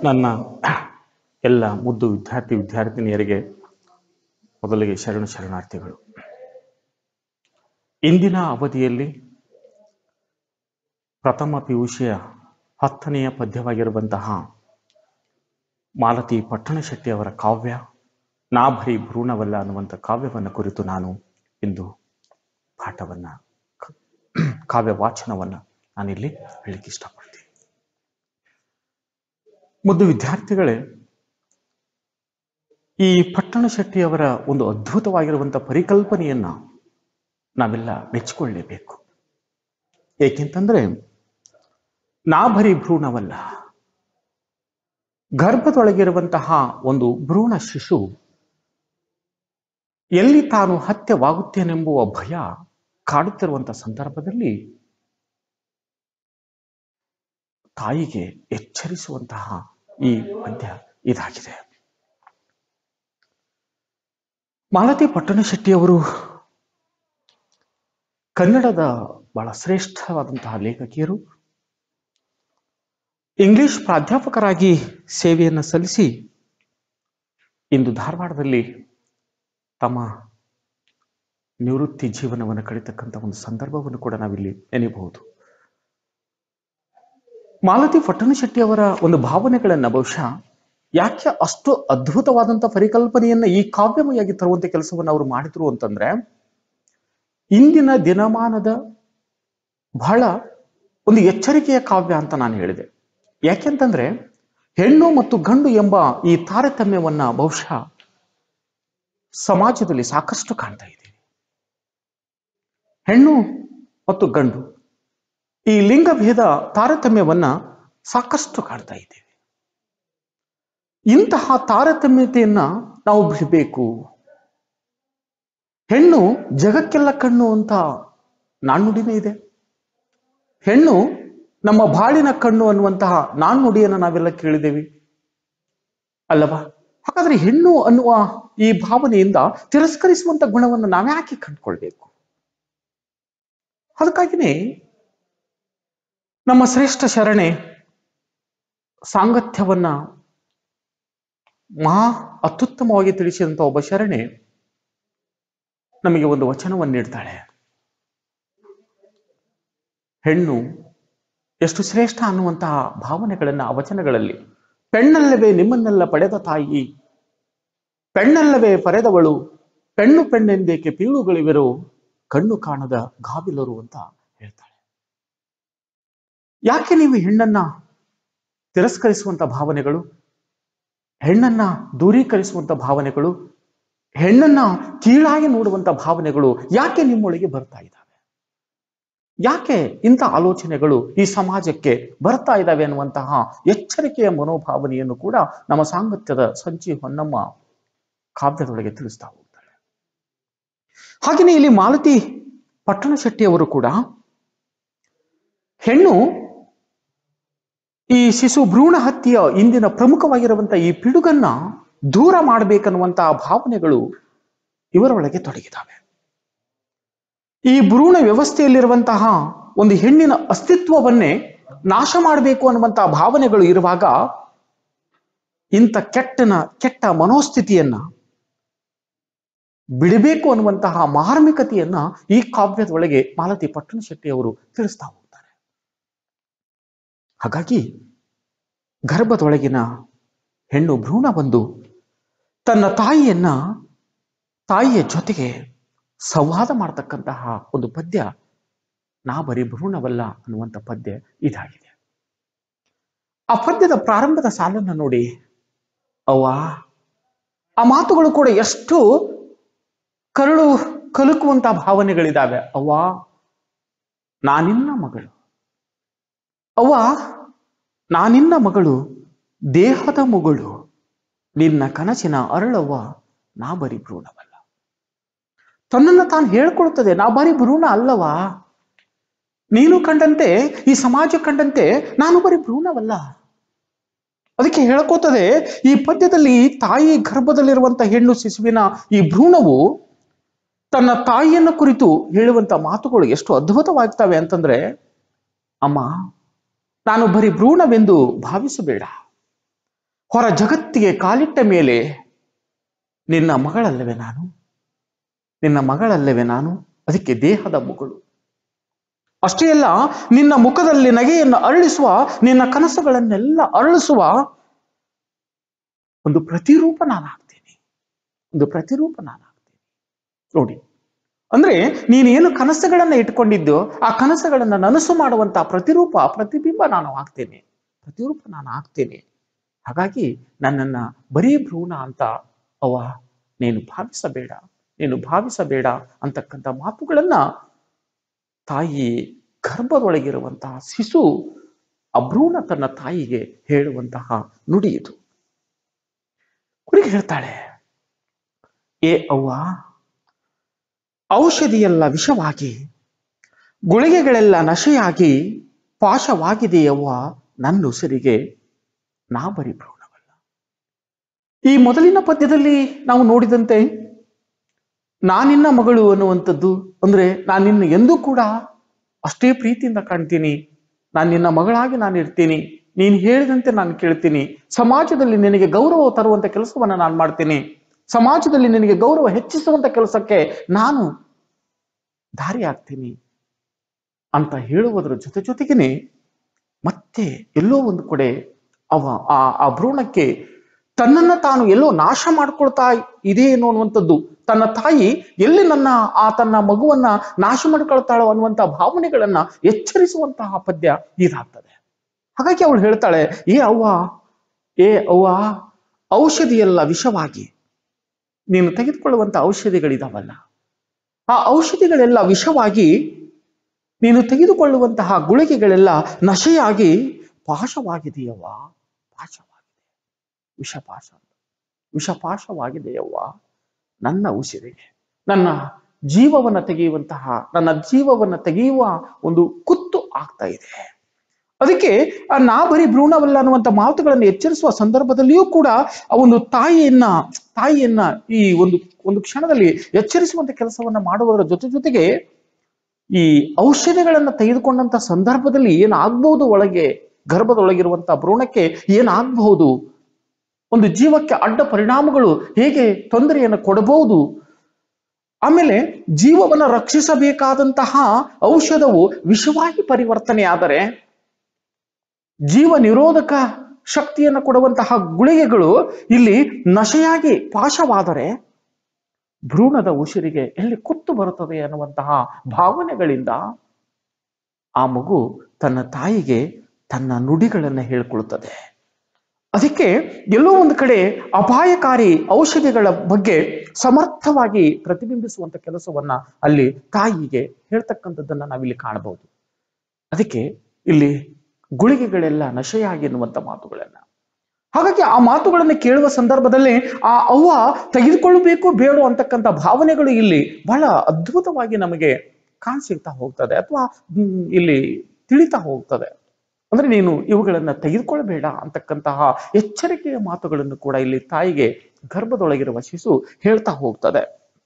ನನ್ನ ಎಲ್ಲ ಮುದ್ದು ವಿದ್ಯಾರ್ಥಿ ವಿದ್ಯಾರ್ಥಿನಿಯರಿಗೆ ಮೊದಲಿಗೆ ಶರಣ ಶರಣಾರ್ಥಿಗಳು ಇಂದಿನ ಅವಧಿಯಲ್ಲಿ ಪ್ರಥಮ ಪಿಯುಷಿಯ ಹತ್ತನೆಯ ಪದ್ಯವಾಗಿರುವಂತಹ ಮಾಲತಿ ಪಟ್ಟಣಶೆಟ್ಟಿ ಅವರ ಕಾವ್ಯ ನಾ ಬರೀ ಭ್ರೂಣವಲ್ಲ ಅನ್ನುವಂಥ ಕಾವ್ಯವನ್ನು ಕುರಿತು ನಾನು ಇಂದು ಪಾಠವನ್ನ ಕ- ಕಾವ್ಯ ವಾಚನವನ್ನ ನಾನಿಲ್ಲಿ ಹೇಳಲಿಕ್ಕೆ ಇಷ್ಟಪಡ್ತೀನಿ ಮುದ್ದು ವಿದ್ಯಾರ್ಥಿಗಳೇ ಈ ಪಟ್ಟಣ ಶೆಟ್ಟಿಯವರ ಒಂದು ಅದ್ಭುತವಾಗಿರುವಂಥ ಪರಿಕಲ್ಪನೆಯನ್ನ ನಾವೆಲ್ಲ ಮೆಚ್ಚಿಕೊಳ್ಳಲೇಬೇಕು ಏಕೆಂತಂದ್ರೆ ನಾ ಬರೀ ಭ್ರೂಣವಲ್ಲ ಗರ್ಭದೊಳಗಿರುವಂತಹ ಒಂದು ಭ್ರೂಣ ಶಿಶು ಎಲ್ಲಿ ತಾನು ಹತ್ಯವಾಗುತ್ತೇನೆಂಬುವ ಭಯ ಕಾಡುತ್ತಿರುವಂತಹ ಸಂದರ್ಭದಲ್ಲಿ ತಾಯಿಗೆ ಎಚ್ಚರಿಸುವಂತಹ ಈ ಪದ್ಯ ಇದಾಗಿದೆ ಮಾಲತಿ ಪಟ್ಟಣಶೆಟ್ಟಿಯವರು ಕನ್ನಡದ ಬಹಳ ಶ್ರೇಷ್ಠವಾದಂತಹ ಲೇಖಕಿಯರು ಇಂಗ್ಲಿಷ್ ಪ್ರಾಧ್ಯಾಪಕರಾಗಿ ಸೇವೆಯನ್ನು ಸಲ್ಲಿಸಿ ಇಂದು ಧಾರವಾಡದಲ್ಲಿ ತಮ್ಮ ನಿವೃತ್ತಿ ಜೀವನವನ್ನು ಕಳಿತಕ್ಕಂಥ ಒಂದು ಸಂದರ್ಭವನ್ನು ಕೂಡ ನಾವಿಲ್ಲಿ ನೆನೆಯಬಹುದು ಮಾಲತಿ ಪಟ್ಟಣಶೆಟ್ಟಿ ಅವರ ಒಂದು ಭಾವನೆಗಳನ್ನ ಬಹುಶಃ ಯಾಕೆ ಅಷ್ಟು ಅದ್ಭುತವಾದಂಥ ಪರಿಕಲ್ಪನೆಯನ್ನ ಈ ಕಾವ್ಯಮಯಾಗಿ ತರುವಂತ ಕೆಲಸವನ್ನು ಅವರು ಮಾಡಿದ್ರು ಅಂತಂದ್ರೆ ಇಂದಿನ ದಿನಮಾನದ ಬಹಳ ಒಂದು ಎಚ್ಚರಿಕೆಯ ಕಾವ್ಯ ಅಂತ ನಾನು ಹೇಳಿದೆ ಯಾಕೆಂತಂದ್ರೆ ಹೆಣ್ಣು ಮತ್ತು ಗಂಡು ಎಂಬ ಈ ತಾರತಮ್ಯವನ್ನ ಬಹುಶಃ ಸಮಾಜದಲ್ಲಿ ಸಾಕಷ್ಟು ಕಾಣ್ತಾ ಇದ್ದೀವಿ ಹೆಣ್ಣು ಮತ್ತು ಗಂಡು ಈ ಲಿಂಗಭೇದ ತಾರತಮ್ಯವನ್ನ ಸಾಕಷ್ಟು ಕಾಣ್ತಾ ಇದ್ದೇವೆ ಇಂತಹ ತಾರತಮ್ಯತೆಯನ್ನ ನಾವು ಬಿಡಬೇಕು ಹೆಣ್ಣು ಜಗಕ್ಕೆಲ್ಲ ಕಣ್ಣು ಅಂತ ನಾಣ್ಣುಡಿನೇ ಇದೆ ಹೆಣ್ಣು ನಮ್ಮ ಬಾಳಿನ ಕಣ್ಣು ಅನ್ನುವಂತಹ ನಾಣ್ಣುಡಿಯನ್ನು ನಾವೆಲ್ಲ ಕೇಳಿದ್ದೇವೆ ಅಲ್ಲವಾ ಹಾಗಾದ್ರೆ ಹೆಣ್ಣು ಅನ್ನುವ ಈ ಭಾವನೆಯಿಂದ ತಿರಸ್ಕರಿಸುವಂತ ಗುಣವನ್ನು ನಾವ್ಯಾಕೆ ಕಂಡುಕೊಳ್ಬೇಕು ಅದಕ್ಕಾಗಿನೇ ನಮ್ಮ ಶ್ರೇಷ್ಠ ಶರಣೆ ಸಾಂಗತ್ಯವನ್ನ ಮಹಾ ಅತ್ಯುತ್ತಮವಾಗಿ ತಿಳಿಸಿದಂತ ಒಬ್ಬ ಶರಣೆ ನಮಗೆ ಒಂದು ವಚನವನ್ನು ನೀಡ್ತಾಳೆ ಹೆಣ್ಣು ಎಷ್ಟು ಶ್ರೇಷ್ಠ ಅನ್ನುವಂತಹ ಭಾವನೆಗಳನ್ನ ಆ ವಚನಗಳಲ್ಲಿ ಪೆಣ್ಣಲ್ಲವೇ ನಿಮ್ಮನ್ನೆಲ್ಲ ಪಡೆದ ತಾಯಿ ಪೆಣ್ಣಲ್ಲವೇ ಪಡೆದವಳು ಪೆಣ್ಣು ಪೆಣ್ಣೆಂದೇಕೆ ಪೀಳುಗಳಿವೆರು ಕಣ್ಣು ಕಾಣದ ಗಾವಿಲರು ಅಂತ ಹೇಳ್ತಾಳೆ ಯಾಕೆ ನೀವು ಹೆಣ್ಣನ್ನ ತಿರಸ್ಕರಿಸುವಂತ ಭಾವನೆಗಳು ಹೆಣ್ಣನ್ನ ದೂರೀಕರಿಸುವಂತ ಭಾವನೆಗಳು ಹೆಣ್ಣನ್ನ ಕೀಳಾಗಿ ನೋಡುವಂತ ಭಾವನೆಗಳು ಯಾಕೆ ನಿಮ್ಮೊಳಗೆ ಬರ್ತಾ ಇದ್ದಾವೆ ಯಾಕೆ ಇಂಥ ಆಲೋಚನೆಗಳು ಈ ಸಮಾಜಕ್ಕೆ ಬರ್ತಾ ಇದ್ದಾವೆ ಅನ್ನುವಂತಹ ಎಚ್ಚರಿಕೆಯ ಮನೋಭಾವನೆಯನ್ನು ಕೂಡ ನಮ್ಮ ಸಾಂಗತ್ಯದ ಸಂಚಿ ಹೊನ್ನಮ್ಮ ಕಾವ್ಯದೊಳಗೆ ತಿಳಿಸ್ತಾ ಹೋಗ್ತಾರೆ ಹಾಗೆಯೇ ಇಲ್ಲಿ ಮಾಲತಿ ಪಟ್ಟಣ ಶೆಟ್ಟಿಯವರು ಕೂಡ ಹೆಣ್ಣು ಈ ಶಿಶು ಭ್ರೂಣ ಹತ್ಯೆಯ ಇಂದಿನ ಪ್ರಮುಖವಾಗಿರುವಂತಹ ಈ ಪಿಡುಗನ್ನ ದೂರ ಮಾಡಬೇಕನ್ನುವಂತಹ ಭಾವನೆಗಳು ಇವರೊಳಗೆ ತೊಡಗಿದ್ದಾವೆ ಈ ಭ್ರೂಣ ವ್ಯವಸ್ಥೆಯಲ್ಲಿರುವಂತಹ ಒಂದು ಹೆಣ್ಣಿನ ಅಸ್ತಿತ್ವವನ್ನೇ ನಾಶ ಮಾಡಬೇಕು ಅನ್ನುವಂತಹ ಭಾವನೆಗಳು ಇರುವಾಗ ಇಂಥ ಕೆಟ್ಟನ ಕೆಟ್ಟ ಮನೋಸ್ಥಿತಿಯನ್ನ ಬಿಡಬೇಕು ಅನ್ನುವಂತಹ ಮಾರ್ಮಿಕತೆಯನ್ನ ಈ ಕಾವ್ಯದೊಳಗೆ ಮಾಲತಿ ಪಟ್ಟಣ ಶೆಟ್ಟಿ ಅವರು ತಿಳಿಸ್ತಾ ಹೋಗ್ತಾರೆ ಹಾಗಾಗಿ ಗರ್ಭದೊಳಗಿನ ಹೆಣ್ಣು ಭ್ರೂಣ ಬಂದು ತನ್ನ ತಾಯಿಯನ್ನ ತಾಯಿಯ ಜೊತೆಗೆ ಸಂವಾದ ಮಾಡತಕ್ಕಂತಹ ಒಂದು ಪದ್ಯ ನಾ ಬರೀ ಭ್ರೂಣವಲ್ಲ ಅನ್ನುವಂಥ ಪದ್ಯ ಇದಾಗಿದೆ ಆ ಪದ್ಯದ ಪ್ರಾರಂಭದ ಸಾಲನ್ನ ನೋಡಿ ಅವ್ವ ಆ ಮಾತುಗಳು ಕೂಡ ಎಷ್ಟು ಕರುಳು ಕಲುಕುವಂತ ಭಾವನೆಗಳಿದಾವೆ ಅವ್ವ ನಾನಿನ್ನ ಮಗಳು ಅವ್ವ ನಾನಿನ್ನ ಮಗಳು ದೇಹದ ಮುಗಳು ನಿನ್ನ ಕನಸಿನ ಅರಳವ್ವ ನಾ ಬರೀ ಭ್ರೂಣವಲ್ಲ ತನ್ನನ್ನು ತಾನು ಹೇಳ್ಕೊಳ್ತದೆ ನಾ ಬರೀ ಭ್ರೂಣ ಅಲ್ಲವಾ ನೀನು ಕಂಡಂತೆ ಈ ಸಮಾಜ ಕಂಡಂತೆ ನಾನು ಬರೀ ಭ್ರೂಣವಲ್ಲ ಅದಕ್ಕೆ ಹೇಳ್ಕೋತದೆ ಈ ಪದ್ಯದಲ್ಲಿ ತಾಯಿ ಗರ್ಭದಲ್ಲಿರುವಂತ ಹೆಣ್ಣು ಶಿಶುವಿನ ಈ ಭ್ರೂಣವು ತನ್ನ ತಾಯಿಯನ್ನ ಕುರಿತು ಹೇಳುವಂತ ಮಾತುಗಳು ಎಷ್ಟು ಅದ್ಭುತವಾಗ್ತವೆ ಅಂತಂದ್ರೆ ಅಮ್ಮ ನಾನು ಬರೀ ಭ್ರೂಣವೆಂದು ಭಾವಿಸಬೇಡ ಹೊರ ಜಗತ್ತಿಗೆ ಕಾಲಿಟ್ಟ ಮೇಲೆ ನಿನ್ನ ಮಗಳಲ್ಲವೇ ನಾನು ನಿನ್ನ ಮಗಳಲ್ಲವೇ ನಾನು ಅದಕ್ಕೆ ದೇಹದ ಮಗಳು ಅಷ್ಟೇ ಅಲ್ಲ ನಿನ್ನ ಮುಖದಲ್ಲಿ ನಗೆಯನ್ನು ಅರಳಿಸುವ ನಿನ್ನ ಕನಸುಗಳನ್ನೆಲ್ಲ ಅರಳಿಸುವ ಒಂದು ಪ್ರತಿರೂಪ ನಾನಾಗ್ತೀನಿ ಒಂದು ಪ್ರತಿರೂಪ ನಾನಾಗ್ತೀನಿ ನೋಡಿ ಅಂದ್ರೆ ನೀನೇನು ಕನಸುಗಳನ್ನ ಇಟ್ಕೊಂಡಿದ್ದೋ ಆ ಕನಸುಗಳನ್ನ ನನಸು ಮಾಡುವಂತ ಪ್ರತಿರೂಪ ಪ್ರತಿಬಿಂಬ ನಾನು ಆಗ್ತೇನೆ ಪ್ರತಿರೂಪ ನಾನು ಆಗ್ತೇನೆ ಹಾಗಾಗಿ ನನ್ನನ್ನ ಬರೀ ಭ್ರೂಣ ಅಂತ ಅವ ನೀನು ಭಾವಿಸಬೇಡ ನೀನು ಭಾವಿಸಬೇಡ ಅಂತಕ್ಕಂಥ ಮಾತುಗಳನ್ನ ತಾಯಿ ಗರ್ಭದೊಳಗಿರುವಂತಹ ಶಿಶು ಅಭ್ರೂಣ ತನ್ನ ತಾಯಿಗೆ ಹೇಳುವಂತಹ ನುಡಿ ಇದು ಕುರಿಗೆ ಹೇಳ್ತಾಳೆ ಏ ಅವ್ವ ಔಷಧಿಯೆಲ್ಲ ವಿಷವಾಗಿ ಗುಳಿಗೆಗಳೆಲ್ಲ ನಶೆಯಾಗಿ ಪಾಶವಾಗಿದೆಯವ್ವ ನನ್ನ ಉಸಿರಿಗೆ ನಾ ಬರಿ ಭ್ರೂಣವಲ್ಲ ಈ ಮೊದಲಿನ ಪದ್ಯದಲ್ಲಿ ನಾವು ನೋಡಿದಂತೆ ನಾನಿನ್ನ ಮಗಳು ಅನ್ನುವಂಥದ್ದು ಅಂದ್ರೆ ನಾನು ನಿನ್ನ ಎಂದೂ ಕೂಡ ಅಷ್ಟೇ ಪ್ರೀತಿಯಿಂದ ಕಾಣ್ತೀನಿ ನಾನು ನಿನ್ನ ಮಗಳಾಗಿ ನಾನು ಇರ್ತೀನಿ ನೀನು ಹೇಳಿದಂತೆ ನಾನು ಕೇಳ್ತೀನಿ ಸಮಾಜದಲ್ಲಿ ನಿನಗೆ ಗೌರವ ತರುವಂತ ಕೆಲಸವನ್ನ ನಾನು ಮಾಡ್ತೀನಿ ಸಮಾಜದಲ್ಲಿ ನಿನಗೆ ಗೌರವ ಹೆಚ್ಚಿಸುವಂತ ಕೆಲಸಕ್ಕೆ ನಾನು ದಾರಿ ಆಗ್ತೀನಿ ಅಂತ ಹೇಳುವುದರ ಜೊತೆ ಜೊತೆಗೇನೆ ಮತ್ತೆ ಎಲ್ಲೋ ಒಂದು ಕಡೆ ಅವ ಆ ಆ ಭ್ರೂಣಕ್ಕೆ ತನ್ನನ್ನ ತಾನು ಎಲ್ಲೋ ನಾಶ ಮಾಡ್ಕೊಳ್ತಾ ಇದೆ ಏನೋ ಅನ್ನುವಂಥದ್ದು ತನ್ನ ತಾಯಿ ಎಲ್ಲಿ ನನ್ನ ಆ ತನ್ನ ಮಗುವನ್ನ ನಾಶ ಮಾಡ್ಕೊಳ್ತಾಳೋ ಅನ್ನುವಂತ ಭಾವನೆಗಳನ್ನ ಎಚ್ಚರಿಸುವಂತಹ ಪದ್ಯ ಇದಾಗ್ತದೆ ಹಾಗಾಗಿ ಅವಳು ಹೇಳ್ತಾಳೆ ಏ ಅವ್ವ ಏ ಅವ್ವ ಔಷಧಿಯೆಲ್ಲ ವಿಷವಾಗಿ ನೀನು ತೆಗೆದುಕೊಳ್ಳುವಂತ ಔಷಧಿಗಳಿದಾವಲ್ಲ ಆ ಔಷಧಿಗಳೆಲ್ಲ ವಿಷವಾಗಿ ನೀನು ತೆಗೆದುಕೊಳ್ಳುವಂತಹ ಗುಳಿಗೆಗಳೆಲ್ಲ ನಶೆಯಾಗಿ ಪಾಶವಾಗಿದೆಯವ್ವ ಪಾಶವಾಗಿದೆ ವಿಷಪಾಶ ವಿಷಪಾಶವಾಗಿದೆಯವ್ವ ನನ್ನ ಉಸಿರಿಗೆ ನನ್ನ ಜೀವವನ್ನ ತೆಗೆಯುವಂತಹ ನನ್ನ ಜೀವವನ್ನ ತೆಗೆಯುವ ಒಂದು ಕುತ್ತು ಆಗ್ತಾ ಇದೆ ಅದಕ್ಕೆ ಆ ನಾ ಬರೀ ಭ್ರೂಣವಲ್ಲ ಅನ್ನುವಂಥ ಮಾತುಗಳನ್ನು ಎಚ್ಚರಿಸುವ ಸಂದರ್ಭದಲ್ಲಿಯೂ ಕೂಡ ಆ ಒಂದು ತಾಯಿಯನ್ನ ತಾಯಿಯನ್ನ ಈ ಒಂದು ಒಂದು ಕ್ಷಣದಲ್ಲಿ ಎಚ್ಚರಿಸುವಂತ ಕೆಲಸವನ್ನ ಮಾಡುವುದರ ಜೊತೆ ಜೊತೆಗೆ ಈ ಔಷಧಿಗಳನ್ನ ತೆಗೆದುಕೊಂಡಂತ ಸಂದರ್ಭದಲ್ಲಿ ಏನಾಗಬಹುದು ಒಳಗೆ ಗರ್ಭದೊಳಗಿರುವಂತ ಭ್ರೂಣಕ್ಕೆ ಏನಾಗಬಹುದು ಒಂದು ಜೀವಕ್ಕೆ ಅಡ್ಡ ಪರಿಣಾಮಗಳು ಹೇಗೆ ತೊಂದರೆಯನ್ನು ಕೊಡಬಹುದು ಆಮೇಲೆ ಜೀವವನ್ನು ರಕ್ಷಿಸಬೇಕಾದಂತಹ ಔಷಧವು ವಿಷವಾಗಿ ಪರಿವರ್ತನೆ ಆದರೆ ಜೀವ ನಿರೋಧಕ ಶಕ್ತಿಯನ್ನು ಕೊಡುವಂತಹ ಗುಳಿಗೆಗಳು ಇಲ್ಲಿ ನಶೆಯಾಗಿ ಪಾಶವಾದರೆ ಭ್ರೂಣದ ಉಸಿರಿಗೆ ಎಲ್ಲಿ ಕುತ್ತು ಬರುತ್ತದೆ ಅನ್ನುವಂತಹ ಭಾವನೆಗಳಿಂದ ಆ ಮಗು ತನ್ನ ತಾಯಿಗೆ ತನ್ನ ನುಡಿಗಳನ್ನು ಹೇಳ್ಕೊಳ್ತದೆ ಅದಕ್ಕೆ ಎಲ್ಲೋ ಒಂದು ಕಡೆ ಅಪಾಯಕಾರಿ ಔಷಧಿಗಳ ಬಗ್ಗೆ ಸಮರ್ಥವಾಗಿ ಪ್ರತಿಬಿಂಬಿಸುವಂತ ಕೆಲಸವನ್ನ ಅಲ್ಲಿ ತಾಯಿಗೆ ಹೇಳ್ತಕ್ಕಂಥದ್ದನ್ನ ನಾವಿಲ್ಲಿ ಕಾಣಬಹುದು ಅದಕ್ಕೆ ಇಲ್ಲಿ ಗುಳಿಗೆಗಳೆಲ್ಲ ನಶೆಯಾಗಿ ಎನ್ನುವಂತ ಮಾತುಗಳನ್ನ ಹಾಗಾಗಿ ಆ ಮಾತುಗಳನ್ನು ಕೇಳುವ ಸಂದರ್ಭದಲ್ಲಿ ಆ ಅವ್ವ ತೆಗೆದುಕೊಳ್ಳಬೇಕು ಬೇಡ ಅಂತಕ್ಕಂಥ ಭಾವನೆಗಳು ಇಲ್ಲಿ ಬಹಳ ಅದ್ಭುತವಾಗಿ ನಮಗೆ ಕಾಣಿಸಿಗ್ತಾ ಹೋಗ್ತದೆ ಅಥವಾ ಹ್ಮ್, ಇಲ್ಲಿ ತಿಳಿತಾ ಹೋಗ್ತದೆ ಅಂದ್ರೆ ನೀನು ಇವುಗಳನ್ನ ತೆಗೆದುಕೊಳ್ಳಬೇಡ ಅಂತಕ್ಕಂತಹ ಎಚ್ಚರಿಕೆಯ ಮಾತುಗಳನ್ನು ಕೂಡ ಇಲ್ಲಿ ತಾಯಿಗೆ ಗರ್ಭದೊಳಗಿರುವ ಶಿಶು ಹೇಳ್ತಾ ಹೋಗ್ತದೆ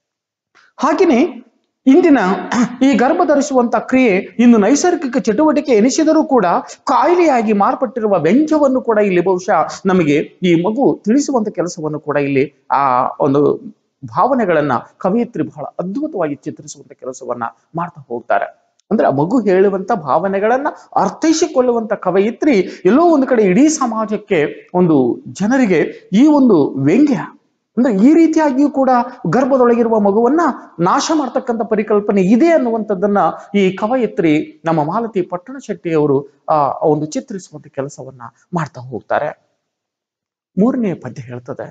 ಹಾಗೆಯೇ ಇಂದಿನ ಈ ಗರ್ಭ ಧರಿಸುವಂತ ಕ್ರಿಯೆ ಇನ್ನು ನೈಸರ್ಗಿಕ ಚಟುವಟಿಕೆ ಎನಿಸಿದರೂ ಕೂಡ ಕಾಯಿಲೆಯಾಗಿ ಮಾರ್ಪಟ್ಟಿರುವ ವ್ಯಂಗ್ಯವನ್ನು ಕೂಡ ಇಲ್ಲಿ ಬಹುಶಃ ನಮಗೆ ಈ ಮಗು ತಿಳಿಸುವಂತ ಕೆಲಸವನ್ನು ಕೂಡ ಇಲ್ಲಿ ಆ ಒಂದು ಭಾವನೆಗಳನ್ನ ಕವಯಿತ್ರಿ ಬಹಳ ಅದ್ಭುತವಾಗಿ ಚಿತ್ರಿಸುವಂತ ಕೆಲಸವನ್ನ ಮಾಡ್ತಾ ಹೋಗ್ತಾರೆ ಅಂದ್ರೆ ಆ ಮಗು ಹೇಳುವಂತ ಭಾವನೆಗಳನ್ನ ಅರ್ಥೈಸಿಕೊಳ್ಳುವಂತ ಕವಯಿತ್ರಿ ಎಲ್ಲೋ ಒಂದು ಕಡೆ ಇಡೀ ಸಮಾಜಕ್ಕೆ ಒಂದು ಜನರಿಗೆ ಈ ಒಂದು ವ್ಯಂಗ್ಯ ಅಂದ್ರೆ ಈ ರೀತಿಯಾಗಿಯೂ ಕೂಡ ಗರ್ಭದೊಳಗಿರುವ ಮಗುವನ್ನ ನಾಶ ಮಾಡ್ತಕ್ಕಂಥ ಪರಿಕಲ್ಪನೆ ಇದೆ ಅನ್ನುವಂಥದ್ದನ್ನ ಈ ಕವಯಿತ್ರಿ ನಮ್ಮ ಮಾಲತಿ ಪಟ್ಟಣ ಶೆಟ್ಟಿಯವರು ಆ ಒಂದು ಚಿತ್ರಿಸುವಂತ ಕೆಲಸವನ್ನ ಮಾಡ್ತಾ ಹೋಗ್ತಾರೆ ಮೂರನೇ ಪದ್ಯ ಹೇಳ್ತದೆ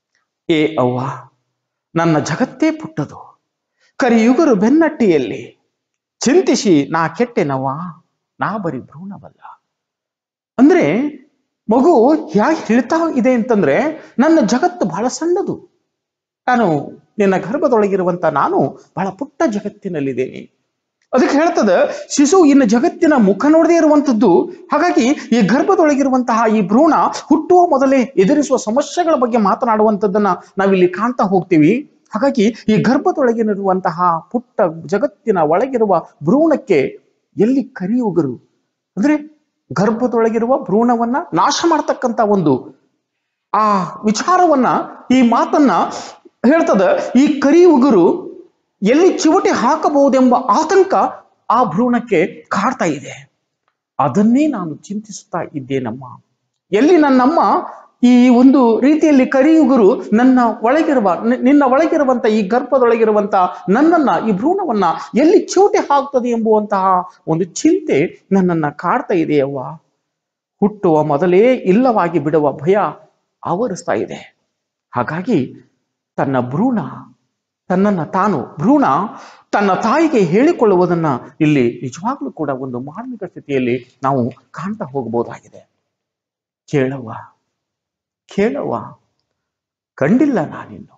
ಏ ಅವ್ವ ನನ್ನ ಜಗತ್ತೇ ಪುಟ್ಟದು ಕರಿಯುಗರು ಬೆನ್ನಟ್ಟಿಯಲ್ಲಿ ಚಿಂತಿಸಿ ನಾ ಕೆಟ್ಟೆನವ್ವ ನಾ ಬರೀ ಭ್ರೂಣವಲ್ಲ ಅಂದ್ರೆ ಮಗು ಯಾಕೆ ಹೇಳ್ತಾ ಇದೆ ಅಂತಂದ್ರೆ ನನ್ನ ಜಗತ್ತು ಬಹಳ ಸಣ್ಣದು ನಾನು ನಿನ್ನ ಗರ್ಭದೊಳಗಿರುವಂತ ನಾನು ಬಹಳ ಪುಟ್ಟ ಜಗತ್ತಿನಲ್ಲಿದ್ದೇನೆ ಅದಕ್ಕೆ ಹೇಳ್ತದ ಶಿಶು ಇನ್ನು ಜಗತ್ತಿನ ಮುಖ ನೋಡದೇ ಇರುವಂತದ್ದು ಹಾಗಾಗಿ ಈ ಗರ್ಭದೊಳಗಿರುವಂತಹ ಈ ಭ್ರೂಣ ಹುಟ್ಟುವ ಮೊದಲೇ ಎದುರಿಸುವ ಸಮಸ್ಯೆಗಳ ಬಗ್ಗೆ ಮಾತನಾಡುವಂಥದ್ದನ್ನ ನಾವಿಲ್ಲಿ ಕಾಣ್ತಾ ಹೋಗ್ತೀವಿ ಹಾಗಾಗಿ ಈ ಗರ್ಭದೊಳಗಿರುವಂತಹ ಪುಟ್ಟ ಜಗತ್ತಿನ ಒಳಗಿರುವ ಭ್ರೂಣಕ್ಕೆ ಎಲ್ಲಿ ಕರಿಯುಗರು ಅಂದ್ರೆ ಗರ್ಭದೊಳಗಿರುವ ಭ್ರೂಣವನ್ನ ನಾಶ ಮಾಡ್ತಕ್ಕಂತ ಒಂದು ಆ ವಿಚಾರವನ್ನ ಈ ಮಾತನ್ನ ಹೇಳ್ತದ ಈ ಕರಿ ಉಗುರು ಎಲ್ಲಿ ಚಿವಟಿ ಹಾಕಬಹುದೆಂಬ ಆತಂಕ ಆ ಭ್ರೂಣಕ್ಕೆ ಕಾಡ್ತಾ ಇದೆ ಅದನ್ನೇ ನಾನು ಚಿಂತಿಸುತ್ತಾ ಇದ್ದೇನಮ್ಮ ಎಲ್ಲಿ ನನ್ನಮ್ಮ ಈ ಒಂದು ರೀತಿಯಲ್ಲಿ ಕರಿಯುಗುರು ನನ್ನ ಒಳಗಿರುವ ನಿ- ನಿನ್ನ ಒಳಗಿರುವಂತ ಈ ಗರ್ಭದೊಳಗಿರುವಂತ ನನ್ನನ್ನ ಈ ಭ್ರೂಣವನ್ನ ಎಲ್ಲಿ ಚೂಟೆ ಹಾಕ್ತದೆ ಎಂಬುವಂತಹ ಒಂದು ಚಿಂತೆ ನನ್ನನ್ನ ಕಾಡ್ತಾ ಇದೆಯವ್ವ ಹುಟ್ಟುವ ಮೊದಲೇ ಇಲ್ಲವಾಗಿ ಬಿಡುವ ಭಯ ಆವರಿಸ್ತಾ ಇದೆ ಹಾಗಾಗಿ ತನ್ನ ಭ್ರೂಣ ತನ್ನನ್ನ ತಾನು ಭ್ರೂಣ ತನ್ನ ತಾಯಿಗೆ ಹೇಳಿಕೊಳ್ಳುವುದನ್ನ ಇಲ್ಲಿ ನಿಜವಾಗ್ಲೂ ಕೂಡ ಒಂದು ಮಾರ್ಮಿಕ ಸ್ಥಿತಿಯಲ್ಲಿ ನಾವು ಕಾಣ್ತಾ ಹೋಗಬಹುದಾಗಿದೆ ಕೇಳವ್ವ ಕೇಳವ್ವ ಕಂಡಿಲ್ಲ ನಾನಿನ್ನು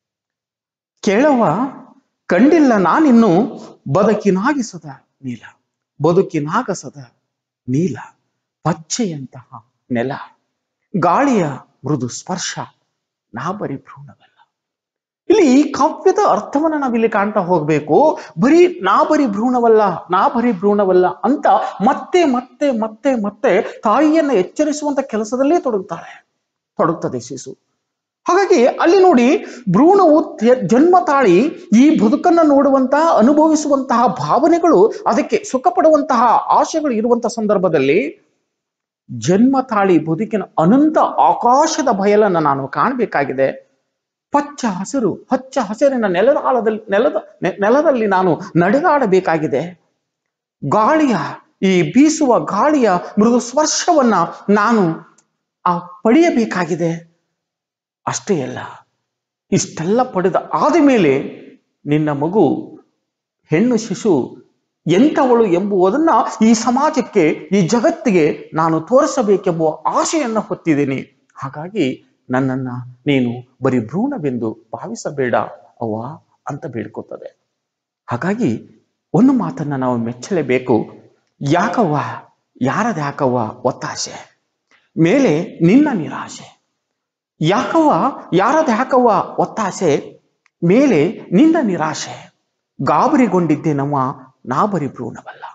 ಕೇಳವ್ವ ಕಂಡಿಲ್ಲ ನಾನಿನ್ನು ಬದುಕಿನಾಗಿಸದ ನೀಲ ಬದುಕಿನಾಗಸದ ನೀಲ ಪಚ್ಚೆಯಂತಹ ನೆಲ ಗಾಳಿಯ ಮೃದು ಸ್ಪರ್ಶ ನಾ ಬರೀ ಭ್ರೂಣವಲ್ಲ ಇಲ್ಲಿ ಈ ಕಾವ್ಯದ ಅರ್ಥವನ್ನ ನಾವಿಲ್ಲಿ ಕಾಣ್ತಾ ಹೋಗ್ಬೇಕು ಬರೀ ನಾ ಬರೀ ಭ್ರೂಣವಲ್ಲ ನಾ ಬರೀ ಭ್ರೂಣವಲ್ಲ ಅಂತ ಮತ್ತೆ ಮತ್ತೆ ಮತ್ತೆ ಮತ್ತೆ ತಾಯಿಯನ್ನ ಎಚ್ಚರಿಸುವಂತ ಕೆಲಸದಲ್ಲೇ ತೊಡಗುತ್ತಾರೆ ತೊಡಗುತ್ತದೆ ಶಿಶು ಹಾಗಾಗಿ ಅಲ್ಲಿ ನೋಡಿ ಭ್ರೂಣವು ತೆ- ಜನ್ಮ ತಾಳಿ ಈ ಬದುಕನ್ನ ನೋಡುವಂತಹ ಅನುಭವಿಸುವಂತಹ ಭಾವನೆಗಳು ಅದಕ್ಕೆ ಸುಖ ಪಡುವಂತಹ ಆಶೆಗಳು ಇರುವಂತಹ ಸಂದರ್ಭದಲ್ಲಿ ಜನ್ಮ ತಾಳಿ ಬದುಕಿನ ಅನಂತ ಆಕಾಶದ ಬಯಲನ್ನ ನಾನು ಕಾಣಬೇಕಾಗಿದೆ ಪಚ್ಚ ಹಸಿರು ಹಚ್ಚ ಹಸಿರಿನ ನೆಲದ ಆಳದಲ್ಲಿ ನೆಲದ ne- ನೆಲದಲ್ಲಿ ನಾನು ನಡೆದಾಡಬೇಕಾಗಿದೆ ಗಾಳಿಯ ಈ ಬೀಸುವ ಗಾಳಿಯ ಮೃದು ಸ್ಪರ್ಶವನ್ನ ನಾನು ಆ ಪಡೆಯಬೇಕಾಗಿದೆ ಅಷ್ಟೇ ಅಲ್ಲ ಇಷ್ಟೆಲ್ಲ ಪಡೆದ ಆದ ಮೇಲೆ ನಿನ್ನ ಮಗು ಹೆಣ್ಣು ಶಿಶು ಎಂಥವಳು ಎಂಬುವುದನ್ನ ಈ ಸಮಾಜಕ್ಕೆ ಈ ಜಗತ್ತಿಗೆ ನಾನು ತೋರಿಸಬೇಕೆಂಬುವ ಆಶೆಯನ್ನ ಹೊತ್ತಿದ್ದೀನಿ ಹಾಗಾಗಿ ನನ್ನನ್ನ ನೀನು ಬರೀ ಭ್ರೂಣವೆಂದು ಭಾವಿಸಬೇಡ ಅವ್ವ ಅಂತ ಬೇಡ್ಕೋತದೆ ಹಾಗಾಗಿ ಒಂದು ಮಾತನ್ನ ನಾವು ಮೆಚ್ಚಲೇಬೇಕು ಯಾಕವ್ವ ಯಾರದ ಯಾಕವ್ವ ಒತ್ತಾಸೆ ಮೇಲೆ ನಿನ್ನ ನಿರಾಶೆ ಯಾಕವ್ವ ಯಾರದ ಯಾಕವ್ವ ಒತ್ತಾಸೆ ಮೇಲೆ ನಿನ್ನ ನಿರಾಶೆ ಗಾಬರಿಗೊಂಡಿದ್ದೇನವ್ವ ನಾ ಬರಿ ಭ್ರೂಣವಲ್ಲ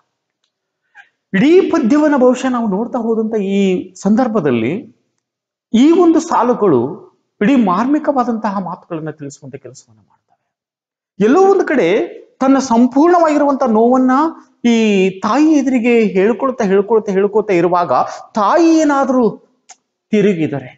ಇಡೀ ಪದ್ಯವನ್ನ ಬಹುಶಃ ನಾವು ನೋಡ್ತಾ ಹೋದಂತ ಈ ಸಂದರ್ಭದಲ್ಲಿ ಈ ಒಂದು ಸಾಲುಗಳು ಇಡೀ ಮಾರ್ಮಿಕವಾದಂತಹ ಮಾತುಗಳನ್ನ ತಿಳಿಸುವಂತ ಕೆಲಸವನ್ನ ಮಾಡ್ತವೆ ಎಲ್ಲೋ ಒಂದು ಕಡೆ ತನ್ನ ಸಂಪೂರ್ಣವಾಗಿರುವಂತ ನೋವನ್ನ ಈ ತಾಯಿ ಎದುರಿಗೆ ಹೇಳ್ಕೊಳ್ತಾ ಹೇಳ್ಕೊಳ್ತಾ ಹೇಳ್ಕೊಳ್ತಾ ಇರುವಾಗ ತಾಯಿ ಏನಾದ್ರೂ ತಿರುಗಿದರೆ